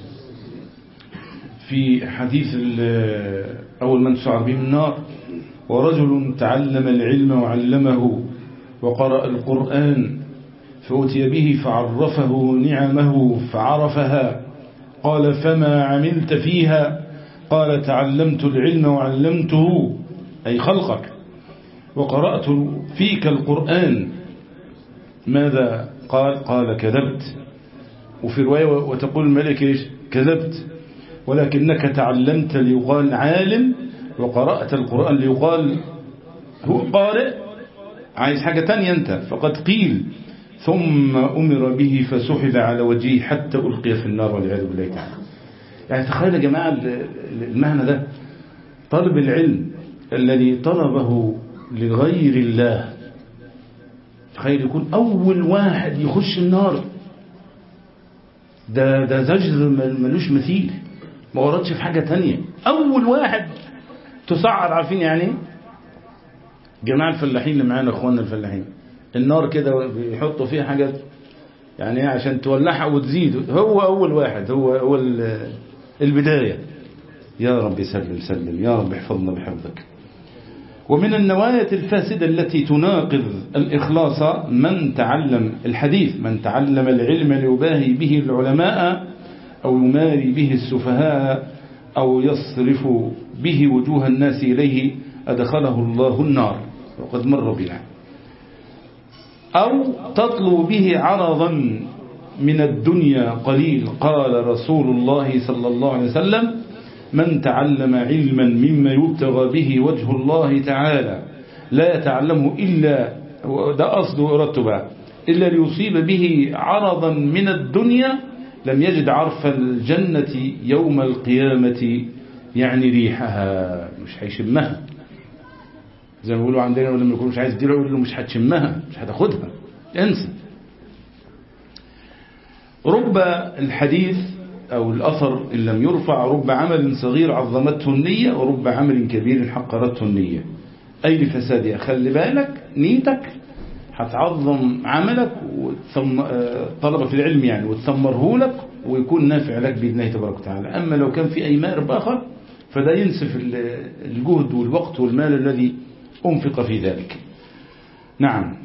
في حديث أول من سعر به النار ورجل تعلم العلم وعلمه وقرأ القرآن فأتي به فعرفه نعمه فعرفها قال فما عملت فيها قال تعلمت العلم وعلمته أي خلقك وقرأت فيك القرآن ماذا قال قال كذبت وفي رواية وتقول الملك إيش كذبت ولكنك تعلمت ليقال عالم وقرأت القرآن ليقال هو قارئ عايز حاجة تانية أنت فقد قيل ثم أمر به فسحب على وجهه حتى ألقي في النار والعياذ بالله تعالى يعني تخيل يا جماعة المعنى ده طلب العلم الذي طلبه لغير الله تخيل يكون أول واحد يخش النار ده ده زجر ملوش مثيل ما وردش في حاجة تانية أول واحد تسعر عارفين يعني جماعة الفلاحين اللي معانا اخواننا الفلاحين النار كده بيحطوا فيها حاجات يعني عشان تولعها وتزيد هو أول واحد هو هو البداية يا رب سلم سلم يا رب احفظنا بحفظك ومن النوايا الفاسدة التي تناقض الإخلاص من تعلم الحديث من تعلم العلم ليباهي به العلماء أو يماري به السفهاء أو يصرف به وجوه الناس إليه أدخله الله النار وقد مر بنا أو تطلب به عرضا من الدنيا قليل قال رسول الله صلى الله عليه وسلم من تعلم علما مما يبتغى به وجه الله تعالى لا يتعلمه إلا ده أصل ورتبه إلا ليصيب به عرضا من الدنيا لم يجد عرف الجنة يوم القيامة يعني ريحها مش هيشمها زي ما بيقولوا عندنا ولما يكون مش عايز تديله يقول له مش هتشمها مش هتاخدها انسى رب الحديث أو الأثر إن لم يرفع رب عمل صغير عظمته النية ورب عمل كبير حقرته النية أي لفسادها خلي بالك نيتك هتعظم عملك طلبك العلم يعني وتثمره لك ويكون نافع لك بإذن الله تبارك وتعالى أما لو كان في أي مائرب آخر فده ينسف الجهد والوقت والمال الذي أنفق في ذلك نعم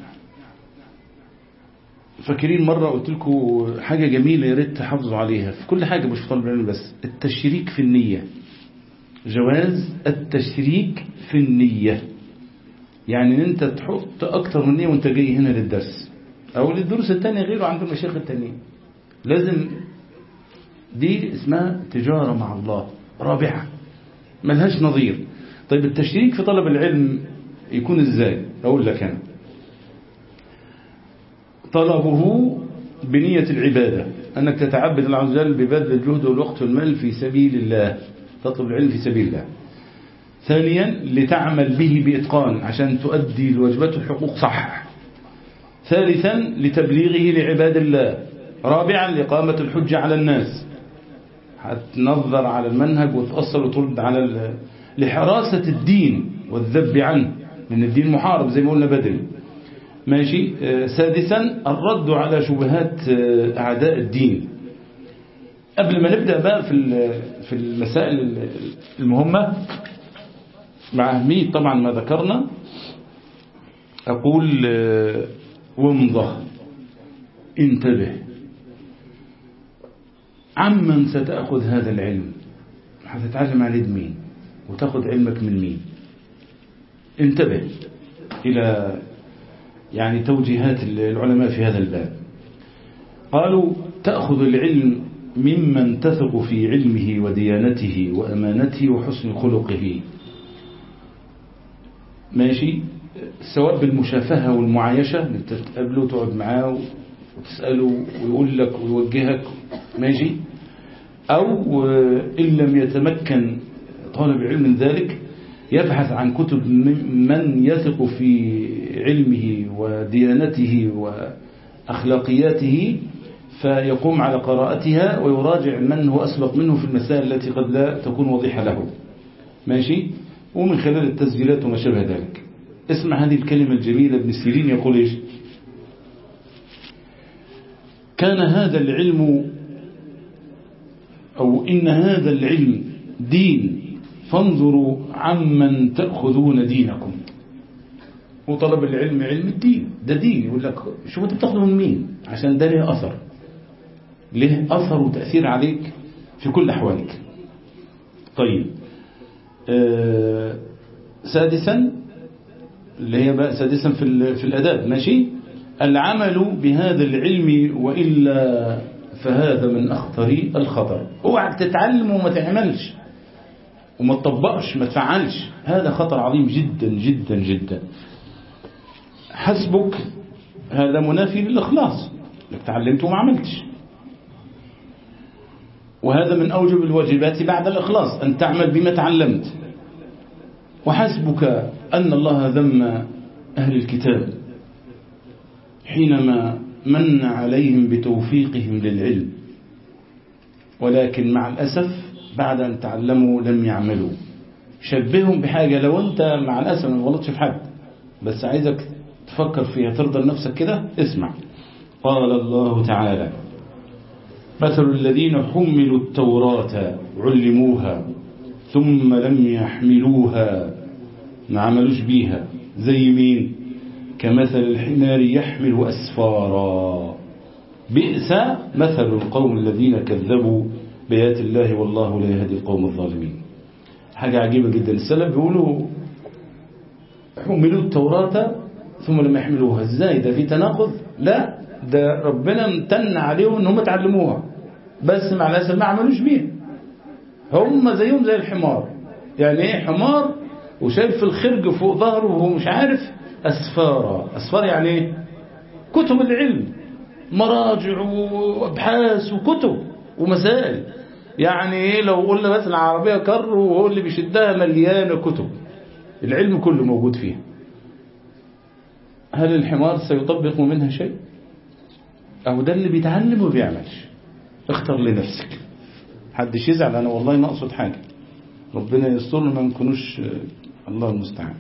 فاكرين مرة قلت لكم حاجة جميلة يا ريت تحافظوا عليها في كل حاجة مش في طلب العلم بس التشريك في النية جواز التشريك في النية يعني ان انت تحط اكتر من نية وانت جاي هنا للدرس او للدروس التانية غيره عند المشايخ التانيين لازم دي اسمها تجارة مع الله رابحة ملهاش نظير طيب التشريك في طلب العلم يكون ازاي اقول لك انا طلبه بنية العبادة أنك تتعبد الله عز وجل ببذل الجهد والوقت والمال في سبيل الله تطلب العلم في سبيل الله ثانيا لتعمل به بإتقان عشان تؤدي الواجبات والحقوق صح ثالثا لتبليغه لعباد الله رابعا لإقامة الحجة على الناس هتنظر على المنهج وتأثر وترد على ال... لحراسة الدين والذب عنه لأن الدين محارب زي ما قلنا بدري ماشي سادسا الرد على شبهات أعداء الدين قبل ما نبدأ بقى في في المسائل المهمة مع أهمية طبعا ما ذكرنا أقول وامضة انتبه عمن ستأخذ هذا العلم هتتعلم عليه مين وتأخذ علمك من مين انتبه إلى يعني توجيهات العلماء في هذا الباب قالوا تأخذ العلم ممن تثق في علمه وديانته وأمانته وحسن خلقه ماشي سواء بالمشافهة والمعايشة انت تقابله وتقعد معاه وتسأله ويقول لك ويوجهك ماشي أو إن لم يتمكن طالب العلم من ذلك يبحث عن كتب من يثق في علمه وديانته وأخلاقياته فيقوم على قراءتها ويراجع من هو أسبق منه في المسائل التي قد لا تكون واضحة له ماشي ومن خلال التسجيلات وما شابه ذلك اسمع هذه الكلمة الجميلة ابن سيرين يقول إيش كان هذا العلم أو إن هذا العلم دين فانظروا عمن تأخذون دينكم وطلب العلم علم الدين ده دين يقول لك شوف انت بتاخده من مين عشان ده له أثر له أثر وتأثير عليك في كل أحوالك طيب آه سادسا اللي هي بقى سادسا في, في الأداب ماشي العمل بهذا العلم وإلا فهذا من أخطر الخطر اوعك تتعلم وما تعملش وما تطبقش ما تفعلش هذا خطر عظيم جدا جدا جدا حسبك هذا منافي للإخلاص لك تعلمت وما عملتش وهذا من أوجب الواجبات بعد الإخلاص أن تعمل بما تعلمت وحسبك أن الله ذم أهل الكتاب حينما من عليهم بتوفيقهم للعلم ولكن مع الأسف بعد أن تعلموا لم يعملوا شبههم بحاجة لو أنت مع الأسف ما غلطش في حد بس عايزك تفكر فيها ترضى لنفسك كده اسمع قال الله تعالى مثل الذين حملوا التوراة علموها ثم لم يحملوها ما عملوش بيها زي مين كمثل الحمار يحمل أسفارا بئس مثل القوم الذين كذبوا بآيات الله والله لا يهدي القوم الظالمين حاجة عجيبة جدا السلف بيقولوا حملوا التوراة ثم لم يحملوها ازاي ده في تناقض لا ده ربنا امتن عليهم ان هم اتعلموها بس مع الاسف ما عملوش بيها هم زيهم زي الحمار يعني ايه حمار وشايف الخرج فوق ظهره وهو مش عارف أسفارا أسفار يعني ايه كتب العلم مراجع وابحاث وكتب ومسائل يعني ايه لو قلنا مثلا عربية كر وهو اللي بيشدها مليانة كتب العلم كله موجود فيها هل الحمار سيطبق منها شيء أو ده اللي بيتعلم وبيعملش اختر لنفسك حدش يزعل أنا والله ما أقصد حاجة ربنا يسترنا ما نكونوش الله المستعان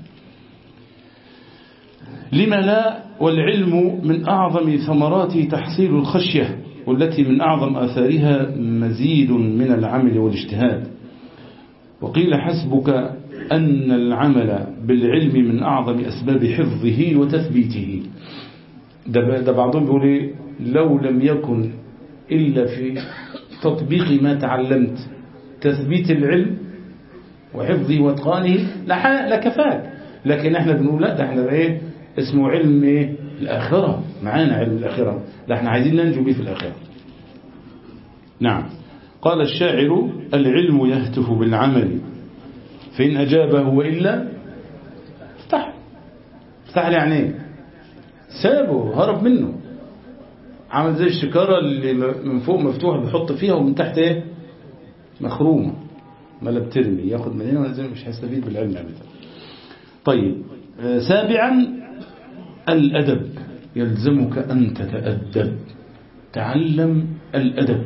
لما لا والعلم من أعظم ثمرات تحصيل الخشية والتي من أعظم آثارها مزيد من العمل والاجتهاد وقيل حسبك أن العمل بالعلم من أعظم أسباب حفظه وتثبيته ده, ده بعضهم بيقول إيه لو لم يكن إلا في تطبيق ما تعلمت تثبيت العلم وحفظه واتقانه لكفاك لكن احنا بنقول لا ده احنا ايه اسمه علم ايه الآخرة معانا علم الآخرة لا احنا عايزين ننجو به في الآخرة نعم قال الشاعر العلم يهتف بالعمل فإن أجابه وإلا افتح افتح يعني ايه سابه هرب منه عمل زي الشكارة اللي من فوق مفتوح بيحط فيها ومن تحت ايه مخرومة ما بترمي ياخد من هنا ونزل مش هيستفيد بالعلم ابدا طيب سابعا الأدب يلزمك أن تتأدب تعلم الأدب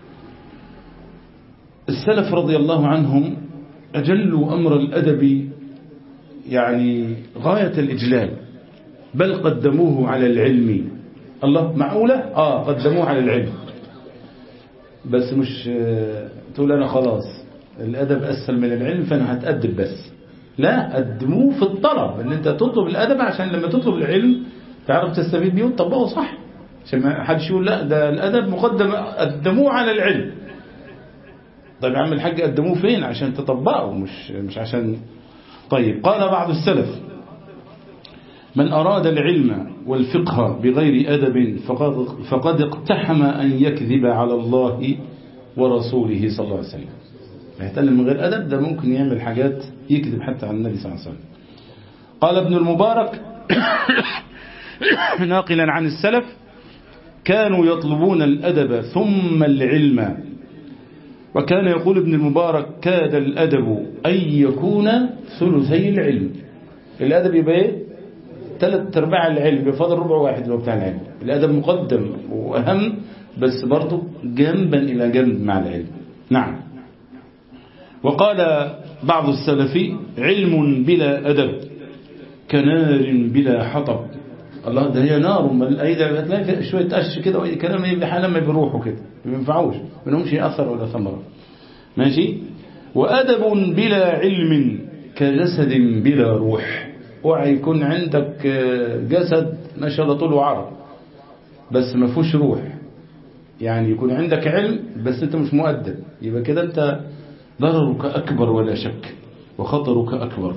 السلف رضي الله عنهم أجلوا أمر الأدب يعني غاية الإجلال بل قدموه على العلم الله معقولة؟ آه قدموه على العلم بس مش تقول أنا خلاص الأدب أسهل من العلم فأنا هتأدب بس لا قدموه في الطلب ان انت تطلب الأدب عشان لما تطلب العلم تعرف تستفيد بيه وتطبقه صح عشان ما حدش يقول لا ده الأدب مقدم قدموه على العلم طيب يا عم الحاج قدموه فين عشان تطبقه مش مش عشان طيب قال بعض السلف من أراد العلم والفقه بغير أدب فقد, فقد اقتحم أن يكذب على الله ورسوله صلى الله عليه وسلم يتكلم من غير أدب ده ممكن يعمل حاجات يكذب حتى على النبي صلى الله عليه وسلم قال ابن المبارك ناقلا عن السلف كانوا يطلبون الأدب ثم العلم وكان يقول ابن المبارك كاد الأدب أن يكون ثلثي العلم الأدب يبقى ايه ثلاث ارباع العلم بفضل ربع واحد اللي هو بتاع العلم الأدب مقدم وأهم بس برضه جنبا إلى جنب مع العلم نعم وقال بعض السلف علم بلا أدب كنار بلا حطب الله ده هي نار امال ايه ده هتلاقي شويه قش كده واي كلام ايه بحال ما بيروحوا كده ما ينفعوش ما لهمش اثر ولا ثمره ماشي وادب بلا علم كجسد بلا روح اوعى يكون عندك جسد ما شاء الله طول وعرض بس ما فيهوش روح يعني يكون عندك علم بس انت مش مؤدب يبقى كده انت ضررك اكبر ولا شك وخطرك اكبر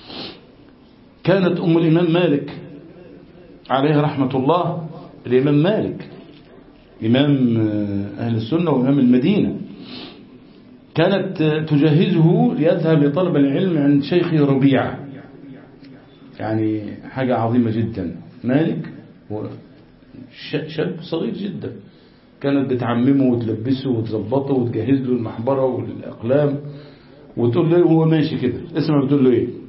كانت ام الامام مالك عليه رحمة الله الإمام مالك إمام أهل السنة وإمام المدينة كانت تجهزه ليذهب لطلب العلم عند شيخه ربيعة يعني حاجة عظيمة جدا مالك شاب صغير جدا كانت بتعممه وتلبسه وتظبطه وتجهز له المحبرة والأقلام وتقول له هو ماشي كده اسمع بتقول له ايه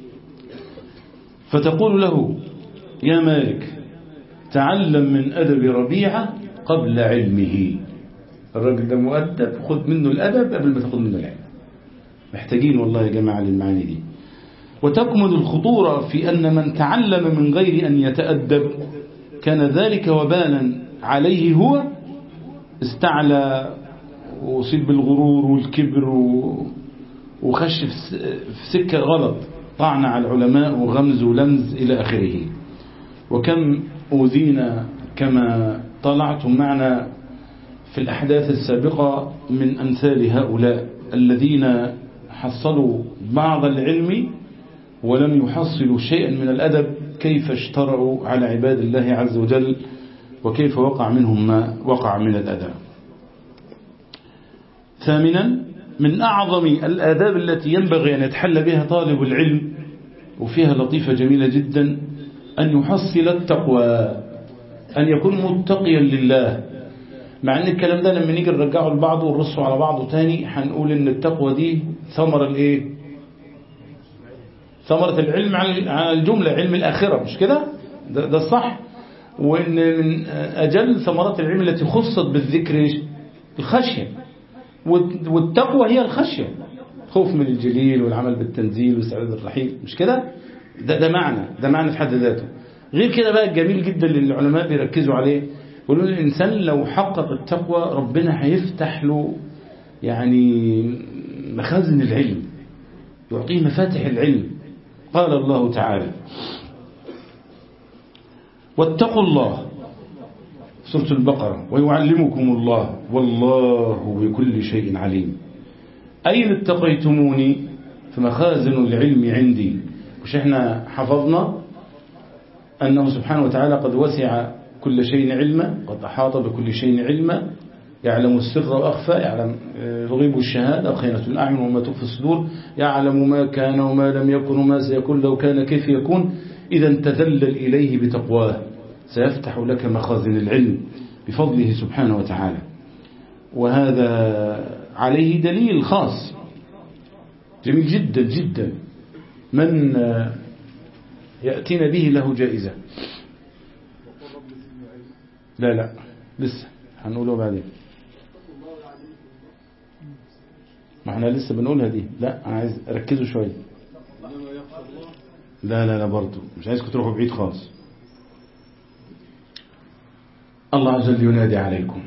فتقول له يا مالك تعلم من أدب ربيعة قبل علمه الراجل ده مؤدب خذ منه الأدب قبل ما تاخذ منه العلم محتاجين والله يا جماعة للمعاني دي وتكمن الخطورة في أن من تعلم من غير أن يتأدب كان ذلك وبالا عليه هو استعلى وصيب بالغرور والكبر وخش في سكة غلط طعن على العلماء وغمز ولمز إلى آخره وكم أوذينا كما طلعتم معنا في الأحداث السابقة من أمثال هؤلاء الذين حصلوا بعض العلم ولم يحصلوا شيئا من الأدب كيف اشترعوا على عباد الله عز وجل وكيف وقع منهم ما وقع من الأدب ثامنا من أعظم الآداب التي ينبغي أن يتحلى بها طالب العلم وفيها لطيفة جميلة جدا أن يحصل التقوى أن يكون متقيا لله مع أن الكلام ده لما نيجي نرجعه لبعضه ونرصه على بعضه تاني هنقول أن التقوى دي ثمرة الإيه ثمرة العلم على الجملة علم الآخرة مش كده ده, ده الصح وأن من أجل ثمرات العلم التي خصت بالذكر الخشية والتقوى هي الخشية خوف من الجليل والعمل بالتنزيل واستعداد الرحيل مش كده ده, ده معنى ده معنى في حد ذاته غير كده بقى الجميل جدا اللي العلماء بيركزوا عليه يقولون الإنسان لو حقق التقوى ربنا هيفتح له يعني مخازن العلم يعطيه مفاتح العلم قال الله تعالى واتقوا الله سورة البقرة ويعلمكم الله والله بكل شيء عليم أين اتقيتموني فمخازن العلم عندي مش احنا حفظنا أنه سبحانه وتعالى قد وسع كل شيء علما قد أحاط بكل شيء علما يعلم السر وأخفى يعلم الغيب والشهادة خينة الأعين وما تخفي الصدور يعلم ما كان وما لم يكن وما سيكون لو كان كيف يكون إذا تذلل إليه بتقواه سيفتح لك مخازن العلم بفضله سبحانه وتعالى وهذا عليه دليل خاص جميل جدا جدا من يأتينا به له جائزة لا لا لسه هنقوله بعدين ما احنا لسه بنقولها دي لا انا عايز ركزوا شوية لا لا لا برضو مش عايزكم تروحوا بعيد خالص الله عز وجل ينادي عليكم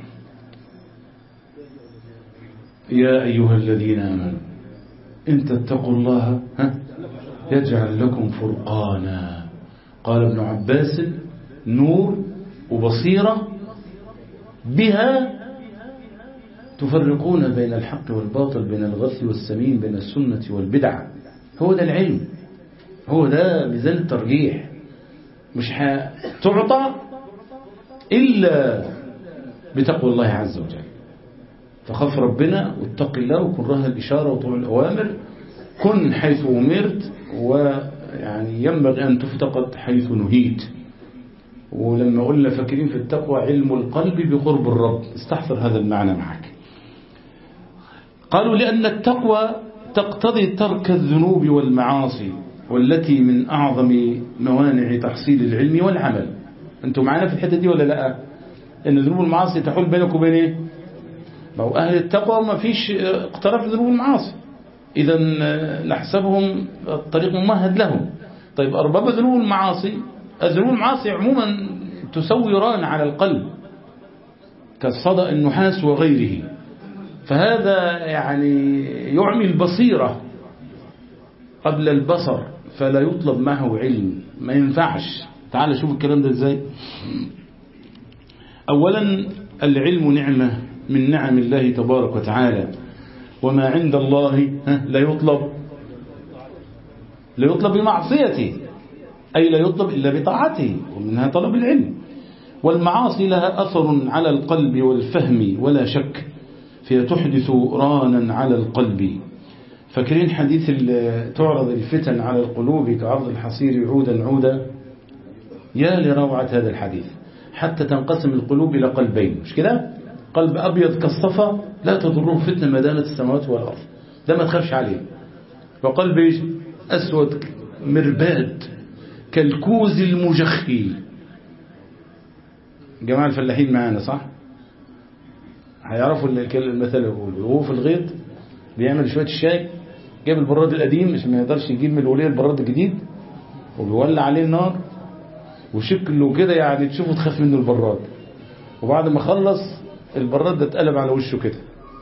يا أيها الذين آمنوا إن تتقوا الله ها يجعل لكم فرقانا قال ابن عباس نور وبصيرة بها تفرقون بين الحق والباطل بين الغث والسمين بين السنة والبدعة هو ده العلم هو ده ميزان الترجيح مش هتعطى إلا بتقوى الله عز وجل فخاف ربنا واتق الله وكن راه الإشارة وطوع الأوامر كن حيث أمرت يعني ينبغي أن تفتقد حيث نهيت ولما قلنا فاكرين في التقوى علم القلب بقرب الرب استحضر هذا المعنى معك قالوا لأن التقوى تقتضي ترك الذنوب والمعاصي والتي من أعظم موانع تحصيل العلم والعمل أنتم معنا في الحتة دي ولا لا أن الذنوب والمعاصي تحول بينك وبين إيه ما هو أهل التقوى ما فيش اقتراب الذنوب والمعاصي إذا نحسبهم الطريق ممهد لهم طيب أرباب الذنوب والمعاصي الذنوب والمعاصي عموما تسوي ران على القلب كالصدى النحاس وغيره فهذا يعني يعمي البصيرة قبل البصر فلا يطلب معه علم ما ينفعش تعال شوف الكلام ده ازاي اولا العلم نعمة من نعم الله تبارك وتعالى وما عند الله لا يطلب لا يطلب بمعصيته أي لا يطلب إلا بطاعته ومنها طلب العلم والمعاصي لها أثر على القلب والفهم ولا شك فهي تحدث رانا على القلب فاكرين حديث تعرض الفتن على القلوب كعرض الحصير عودا عودا يا لروعة هذا الحديث حتى تنقسم القلوب إلى قلبين مش كده قلب أبيض كالصفا لا تضره فتنة ما دامت السماوات والأرض ده ما تخافش عليه وقلب إيش أسود مرباد كالكوز المجخي جماعة الفلاحين معانا صح هيعرفوا المثل يقول وهو في الغيط بيعمل شوية الشاي جاب البراد القديم مش ما يقدرش يجيب من الولية البراد الجديد وبيولع عليه النار وشكله كده يعني تشوفه تخاف منه البراد وبعد ما خلص البراد ده اتقلب على وشه كده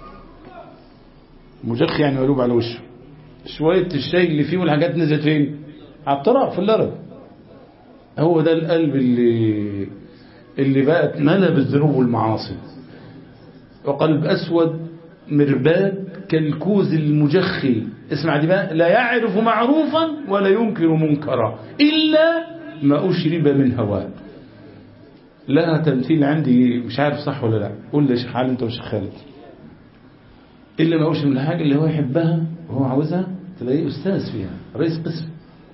مجخ يعني مقلوب على وشه شوية الشاي اللي فيه والحاجات نزلت فين على الطرق في الأرض هو ده القلب اللي اللي بقت ملا بالذنوب والمعاصي وقلب أسود مرباد كالكوز المجخي اسمع دي بقى لا يعرف معروفا ولا ينكر منكرا إلا ما أشرب من هواه لها تمثيل عندي مش عارف صح ولا لا قول لي شيخ حال انت وشيخ خالد إلا ما أشرب من الحاجة اللي هو يحبها وهو عاوزها تلاقيه أستاذ فيها رئيس قسم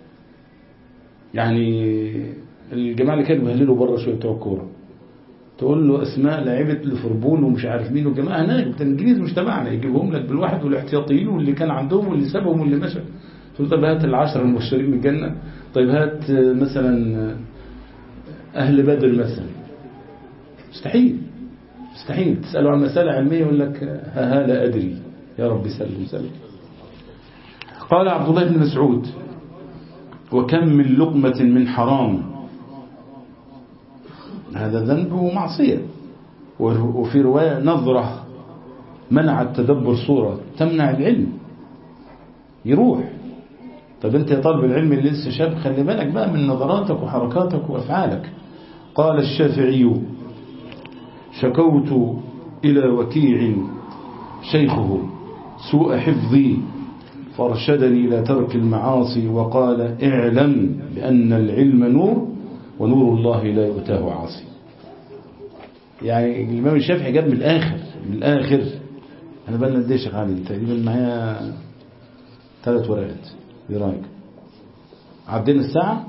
يعني الجماعة اللي كانوا بيهللوا بره شوية بتوع الكورة تقول له اسماء لعيبه ليفربول ومش عارف مين والجماعه هناك بتاع الانجليز مش تبعنا يجيبهم لك بالواحد والاحتياطيين واللي كان عندهم واللي سابهم واللي مشى تقول طب هات العشرة المبشرين من الجنه طيب هات مثلا اهل بدر مثلا مستحيل مستحيل تساله عن مساله علميه يقول لك ها ها لا ادري يا رب سلم سلم قال عبد الله بن مسعود وكم من لقمه من حرام هذا ذنب ومعصية وفي رواية نظرة منع التدبر صورة تمنع العلم يروح طب انت يا طالب العلم اللي لسه شاب خلي بالك بقى من نظراتك وحركاتك وافعالك قال الشافعي شكوت إلى وكيع شيخه سوء حفظي فارشدني إلى ترك المعاصي وقال اعلم بأن العلم نور ونور الله لا يؤتاه عاصي يعني الإمام الشافعي جاب من الآخر من الآخر أنا بقى لنا شيخ علي تقريبا معايا ثلاث ورقات ايه رايك عدينا الساعة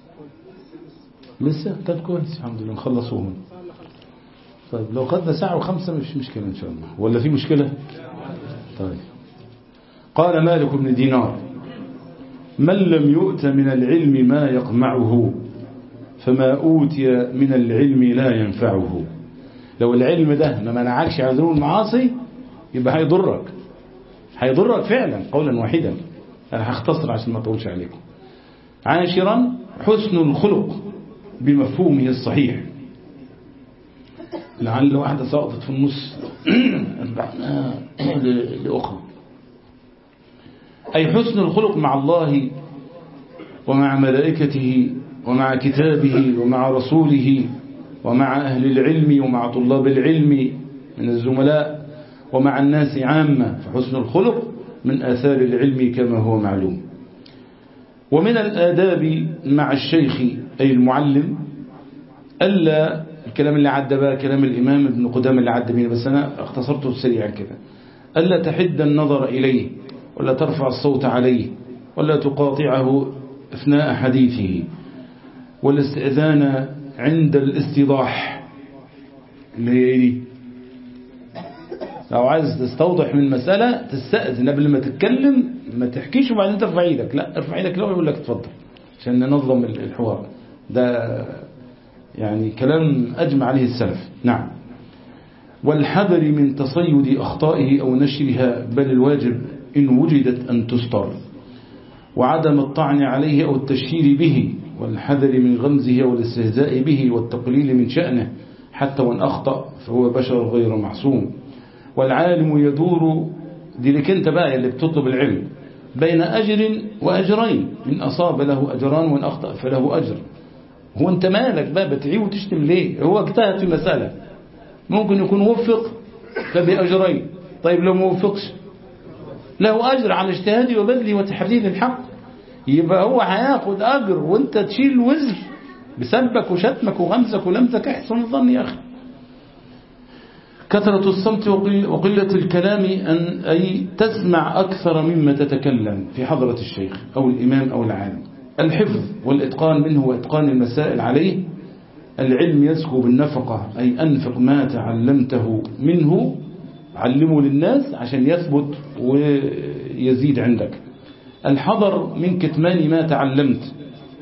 لسه طب كويس الحمد لله نخلصوهم طيب لو خدنا ساعة وخمسة مش مشكلة إن شاء الله ولا في مشكلة طيب قال مالك بن دينار من لم يؤت من العلم ما يقمعه فما أوتي من العلم لا ينفعه لو العلم ده ما منعكش عن ذنوب المعاصي يبقى هيضرك هيضرك فعلا قولا واحدا أنا هختصر عشان ما أطولش عليكم عاشرا حسن الخلق بمفهومه الصحيح لعل واحدة سقطت في النص أتبعناها لأخرى أي حسن الخلق مع الله ومع ملائكته ومع كتابه ومع رسوله ومع أهل العلم ومع طلاب العلم من الزملاء ومع الناس عامة فحسن الخلق من آثار العلم كما هو معلوم ومن الآداب مع الشيخ أي المعلم ألا الكلام اللي عدى بقى كلام الإمام ابن قدام اللي عدى بينا بس أنا اختصرته سريعا كده ألا تحد النظر إليه ولا ترفع الصوت عليه ولا تقاطعه أثناء حديثه والاستئذان عند الاستيضاح اللي هي ايه دي لو عايز تستوضح من مسألة تستأذن قبل ما تتكلم ما تحكيش وبعدين ترفع ايدك لا ارفع ايدك لو يقول لك اتفضل عشان ننظم الحوار ده يعني كلام أجمع عليه السلف نعم والحذر من تصيد أخطائه أو نشرها بل الواجب إن وجدت أن تستر وعدم الطعن عليه أو التشهير به والحذر من غمزه والاستهزاء به والتقليل من شأنه حتى وان أخطأ فهو بشر غير معصوم والعالم يدور دي لك انت بقى اللي بتطلب العلم بين أجر وأجرين إن أصاب له أجران وإن أخطأ فله أجر هو انت مالك بقى بتعيه وتشتم ليه هو اجتهد في مسألة ممكن يكون وفق فبأجرين طيب لو ما وفقش له أجر على اجتهاده وبذله وتحديد الحق يبقى هو هياخد أجر وانت تشيل وزر بسبك وشتمك وغمزك ولمزك احسن الظن يا أخي كثرة الصمت وقلة الكلام أن أي تسمع أكثر مما تتكلم في حضرة الشيخ أو الإمام أو العالم الحفظ والإتقان منه وإتقان المسائل عليه العلم يزكو بالنفقة أي أنفق ما تعلمته منه علمه للناس عشان يثبت ويزيد عندك الحذر من كتمان ما تعلمت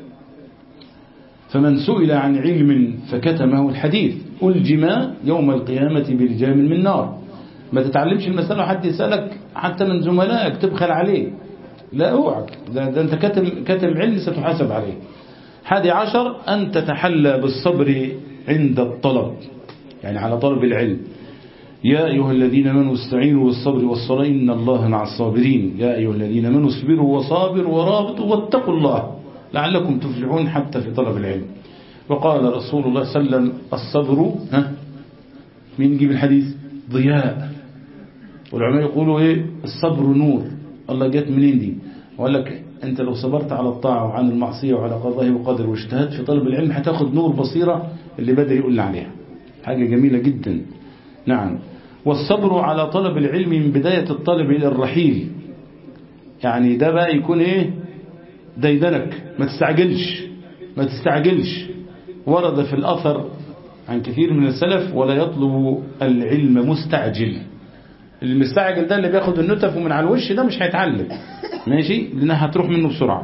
فمن سئل عن علم فكتمه الحديث ألجم يوم القيامة بلجام من نار ما تتعلمش المسألة حد يسألك حتى من زملائك تبخل عليه لا اوعك ده, ده انت كتم, كتم علم ستحاسب عليه حادي عشر أن تتحلى بالصبر عند الطلب يعني على طلب العلم يا أيها الذين منوا استعينوا بالصبر والصلاة إن الله مع الصابرين يا أيها الذين منوا اصبروا وصابروا ورابطوا واتقوا الله لعلكم تفلحون حتى في طلب العلم وقال رسول الله صلى الله عليه وسلم الصبر ها مين يجيب الحديث ضياء والعلماء يقولوا ايه الصبر نور الله جت منين دي وقال لك انت لو صبرت على الطاعة وعن المعصية وعلى قضائه وقدر واجتهدت في طلب العلم هتاخد نور بصيرة اللي بدر يقول عليها حاجة جميلة جدا نعم والصبر على طلب العلم من بداية الطلب إلى الرحيل يعني ده بقى يكون ايه ديدنك ما تستعجلش ما تستعجلش ورد في الأثر عن كثير من السلف ولا يطلب العلم مستعجل المستعجل ده اللي بياخد النتف ومن على الوش ده مش هيتعلم ماشي لانها هتروح منه بسرعة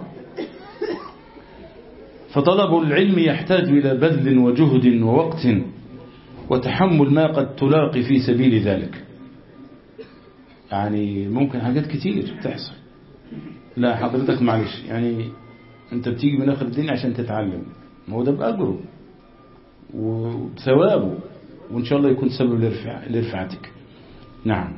فطلب العلم يحتاج إلى بذل وجهد ووقت وتحمل ما قد تلاقي في سبيل ذلك يعني ممكن حاجات كتير تحصل لا حضرتك معلش يعني انت بتيجي من اخر الدنيا عشان تتعلم ما هو ده بأجره وبثوابه وان شاء الله يكون سبب لرفع لرفعتك نعم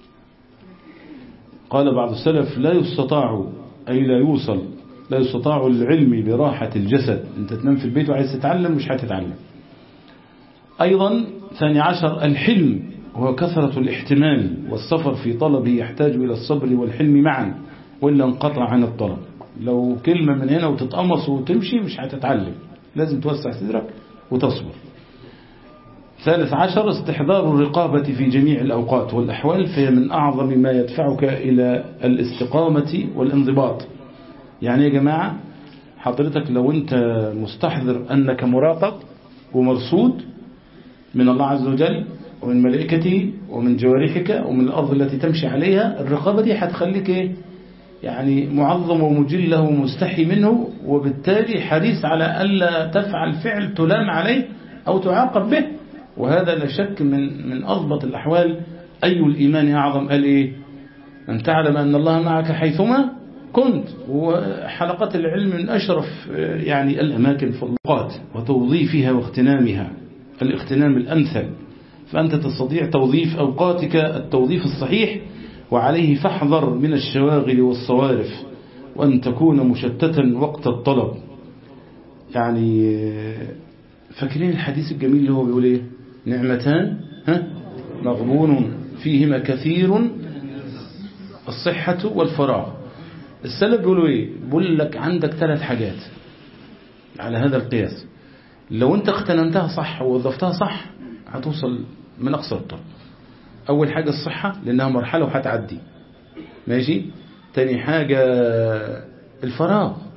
قال بعض السلف لا يستطاع أي لا يوصل لا يستطاع العلم براحة الجسد انت تنام في البيت وعايز تتعلم مش هتتعلم أيضا ثاني عشر الحلم وهو كثرة الاحتمال والسفر في طلبه يحتاج إلى الصبر والحلم معا وإلا انقطع عن الطلب لو كلمة من هنا وتتقمص وتمشي مش هتتعلم لازم توسع صدرك وتصبر ثالث عشر استحضار الرقابة في جميع الأوقات والأحوال فهي من أعظم ما يدفعك إلى الاستقامة والانضباط يعني يا جماعة حضرتك لو أنت مستحضر أنك مراقب ومرصود من الله عز وجل ومن ملائكته ومن جوارحك ومن الأرض التي تمشي عليها الرقابة دي هتخليك إيه؟ يعني معظم ومجله ومستحي منه وبالتالي حريص على ألا تفعل فعل تلام عليه أو تعاقب به وهذا لا شك من من أضبط الأحوال أي الإيمان أعظم قال إيه أن تعلم أن الله معك حيثما كنت وحلقات العلم من أشرف يعني الأماكن في الأوقات وتوظيفها واغتنامها الاغتنام الأمثل فأنت تستطيع توظيف أوقاتك التوظيف الصحيح وعليه فاحذر من الشواغل والصوارف وأن تكون مشتتا وقت الطلب يعني فاكرين الحديث الجميل اللي هو بيقول ايه نعمتان ها مغبون فيهما كثير الصحة والفراغ السلف بيقولوا ايه بيقول لك عندك ثلاث حاجات على هذا القياس لو انت اغتنمتها صح ووظفتها صح هتوصل من اقصى الطرق اول حاجة الصحة لانها مرحلة وهتعدي ماشي تاني حاجة الفراغ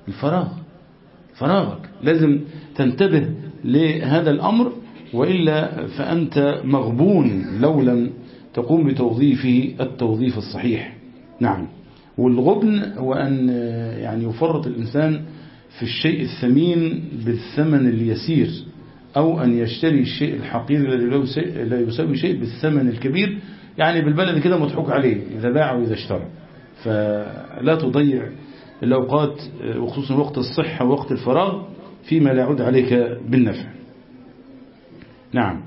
الفراغ فراغك لازم تنتبه لهذا الأمر وإلا فأنت مغبون لو لم تقوم بتوظيفه التوظيف الصحيح نعم والغبن هو أن يعني يفرط الإنسان في الشيء الثمين بالثمن اليسير أو أن يشتري الشيء الحقير الذي لا يساوي شيء بالثمن الكبير يعني بالبلد كده مضحوك عليه إذا باع وإذا اشترى فلا تضيع الأوقات وخصوصا وقت الصحة ووقت الفراغ فيما لا يعود عليك بالنفع نعم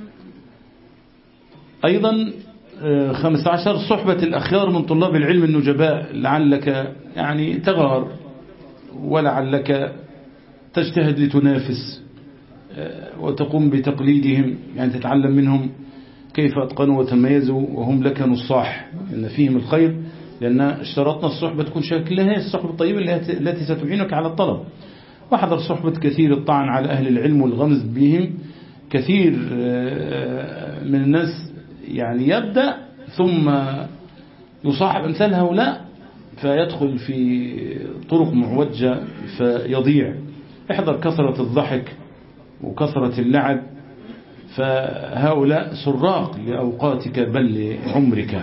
أيضا خمس عشر صحبة الأخيار من طلاب العلم النجباء لعلك يعني تغار ولعلك تجتهد لتنافس وتقوم بتقليدهم يعني تتعلم منهم كيف أتقنوا وتميزوا وهم لك نصاح إن فيهم الخير لأن اشترطنا الصحبة تكون شكلها هي الصحبة الطيبة التي ستعينك على الطلب واحذر صحبة كثير الطعن على أهل العلم والغمز بهم كثير من الناس يعني يبدأ ثم يصاحب أمثال هؤلاء فيدخل في طرق معوجة فيضيع احذر كثرة الضحك وكثرة اللعب فهؤلاء سراق لأوقاتك بل لعمرك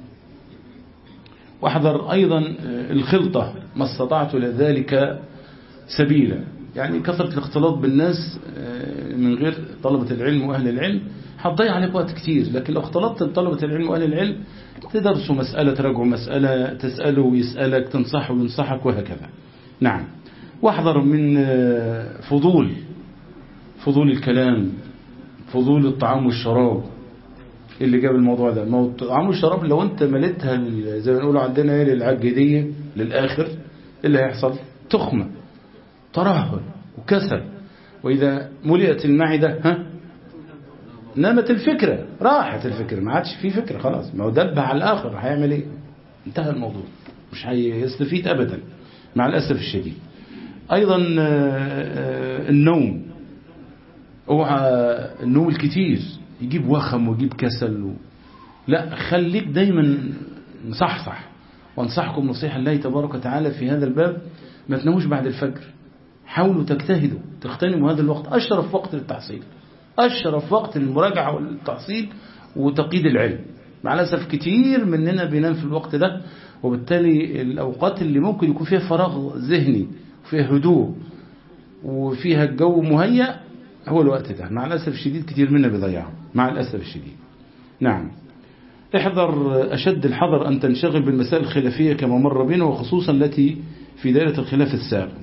واحذر أيضا الخلطة ما استطعت لذلك سبيلا يعني كثرة الاختلاط بالناس من غير طلبة العلم وأهل العلم هتضيع عليك وقت كتير لكن لو اختلطت بطلبة العلم وأهل العلم تدرسوا مسألة تراجعوا مسألة تسأله ويسألك تنصحه وينصحك وهكذا نعم واحذر من فضول فضول الكلام فضول الطعام والشراب اللي جاب الموضوع ده ما هو الطعام والشراب لو انت مليتها زي ما نقولوا عندنا ايه للعجدية للآخر اللي هيحصل تخمة ترهل وكسل وإذا ملئت المعدة ها نامت الفكرة راحت الفكرة ما عادش في فكرة خلاص ما هو دب على الآخر هيعمل ايه انتهى الموضوع مش هيستفيد أبدا مع الأسف الشديد أيضا النوم اوعى النوم الكتير يجيب وخم ويجيب كسل و... لا خليك دايما مصحصح وانصحكم نصيحة الله تبارك وتعالى في هذا الباب ما تناموش بعد الفجر حاولوا تجتهدوا تغتنموا هذا الوقت أشرف وقت للتحصيل أشرف وقت للمراجعة والتحصيل وتقييد العلم مع الأسف كتير مننا بينام في الوقت ده وبالتالي الأوقات اللي ممكن يكون فيها فراغ ذهني وفيها هدوء وفيها الجو مهيأ هو الوقت ده مع الأسف الشديد كتير منا بيضيعه مع الأسف الشديد نعم احذر أشد الحذر أن تنشغل بالمسائل الخلافية كما مر بنا وخصوصا التي في دائرة الخلاف السابق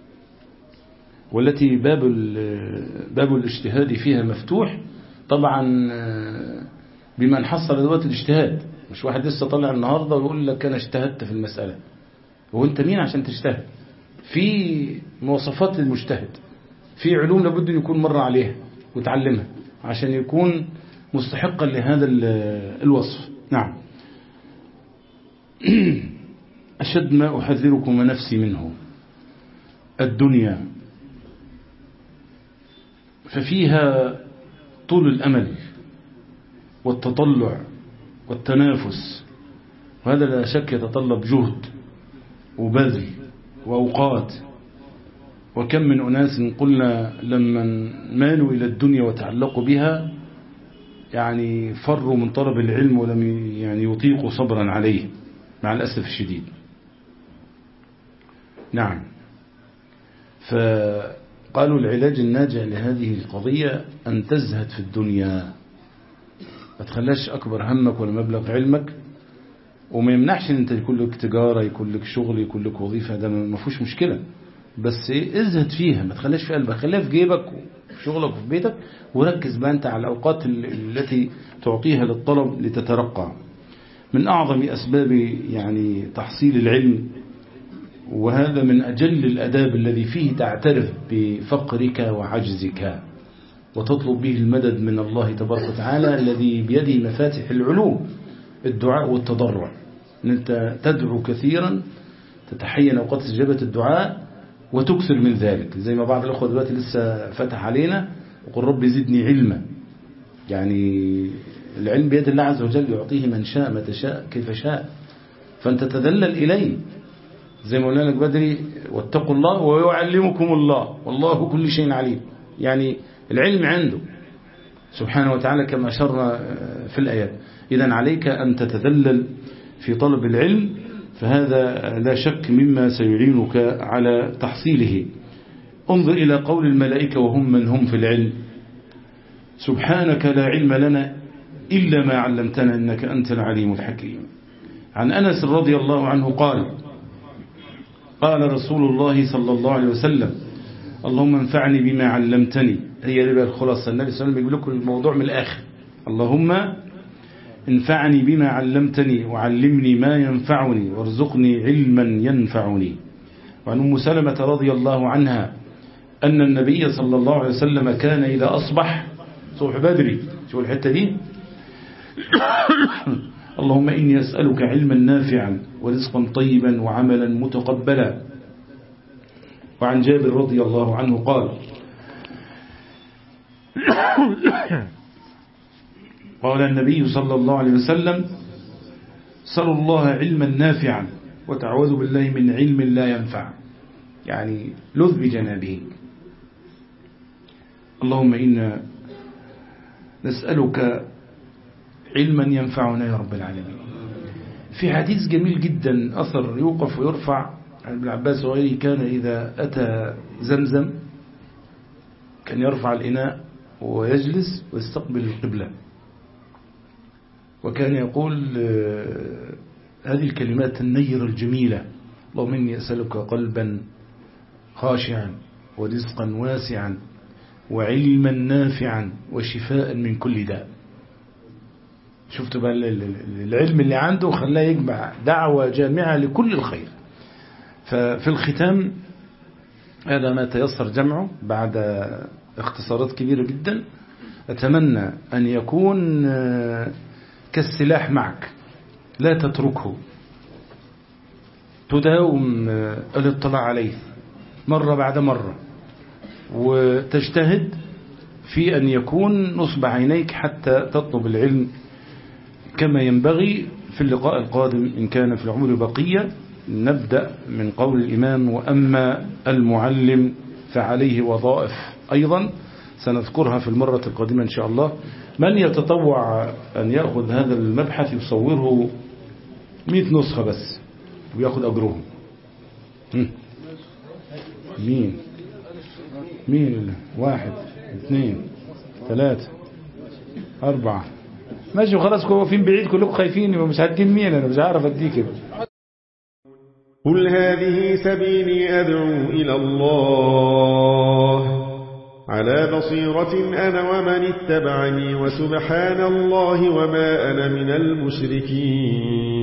والتي باب باب الاجتهاد فيها مفتوح طبعا بمن حصل ادوات الاجتهاد مش واحد لسه طالع النهارده ويقول لك انا اجتهدت في المسألة هو انت مين عشان تجتهد في مواصفات للمجتهد في علوم لابد أن يكون مر عليها وتعلمها عشان يكون مستحقا لهذا الوصف نعم أشد ما أحذركم ونفسي منه الدنيا ففيها طول الأمل والتطلع والتنافس وهذا لا شك يتطلب جهد وبذل وأوقات وكم من أناس قلنا لما مالوا إلى الدنيا وتعلقوا بها يعني فروا من طلب العلم ولم يعني يطيقوا صبرا عليه مع الأسف الشديد نعم فقالوا العلاج الناجع لهذه القضية أن تزهد في الدنيا ما تخلاش أكبر همك ولا مبلغ علمك وما يمنعش ان انت يكون لك تجارة يكون لك شغل يكون لك وظيفة ده ما فيهوش مشكلة بس ايه ازهد فيها ما تخليش في قلبك خليها في جيبك وفي شغلك وفي بيتك وركز بقى انت على الأوقات التي تعطيها للطلب لتترقى من أعظم أسباب يعني تحصيل العلم وهذا من أجل الأداب الذي فيه تعترف بفقرك وعجزك وتطلب به المدد من الله تبارك وتعالى الذي بيده مفاتح العلوم الدعاء والتضرع ان انت تدعو كثيرا تتحين اوقات استجابه الدعاء وتكثر من ذلك زي ما بعض الاخوه دلوقتي لسه فتح علينا وقل رب زدني علما يعني العلم بيد الله عز وجل يعطيه من شاء متى شاء كيف شاء فانت تدلل اليه زي ما قلنا لك بدري واتقوا الله ويعلمكم الله والله كل شيء عليم يعني العلم عنده سبحانه وتعالى كما أشرنا في الآيات إذا عليك أن تتذلل في طلب العلم فهذا لا شك مما سيعينك على تحصيله انظر إلى قول الملائكة وهم من هم في العلم سبحانك لا علم لنا إلا ما علمتنا إنك أنت العليم الحكيم عن أنس رضي الله عنه قال قال رسول الله صلى الله عليه وسلم اللهم انفعني بما علمتني هي ربا الخلاصة النبي صلى الله عليه وسلم يقول لكم الموضوع من الآخر اللهم انفعني بما علمتني وعلمني ما ينفعني وارزقني علما ينفعني وعن أم سلمة رضي الله عنها أن النبي صلى الله عليه وسلم كان إذا أصبح صبح بدري شو الحتة دي اللهم إني أسألك علما نافعا ورزقا طيبا وعملا متقبلا وعن جابر رضي الله عنه قال قال النبي صلى الله عليه وسلم سألوا الله علما نافعا وتعوذ بالله من علم لا ينفع يعني لذ بجنابه اللهم إنا نسألك علما ينفعنا يا رب العالمين في حديث جميل جدا أثر يوقف ويرفع عن ابن عباس وغيره كان إذا أتى زمزم كان يرفع الإناء ويجلس ويستقبل القبلة وكان يقول هذه الكلمات النيرة الجميلة اللهم إني أسألك قلبا خاشعا ورزقا واسعا وعلما نافعا وشفاء من كل داء شفت بقى العلم اللي عنده خلاه يجمع دعوة جامعة لكل الخير ففي الختام هذا ما تيسر جمعه بعد اختصارات كبيرة جدا أتمنى أن يكون كالسلاح معك لا تتركه تداوم الاطلاع عليه مرة بعد مرة وتجتهد في أن يكون نصب عينيك حتى تطلب العلم كما ينبغي في اللقاء القادم إن كان في العمر بقية نبدأ من قول الإمام وأما المعلم فعليه وظائف أيضا سنذكرها في المرة القادمة إن شاء الله من يتطوع أن يأخذ هذا المبحث يصوره مئة نسخة بس ويأخذ أجرهم مين مين واحد اثنين ثلاثة أربعة ماشي خلاص واقفين بعيد كلكم خايفين يبقى مش هتجيب مين أنا مش عارف أديك كده قل هذه سبيلي أدعو إلى الله على بصيرة أنا ومن اتبعني وسبحان الله وما أنا من المشركين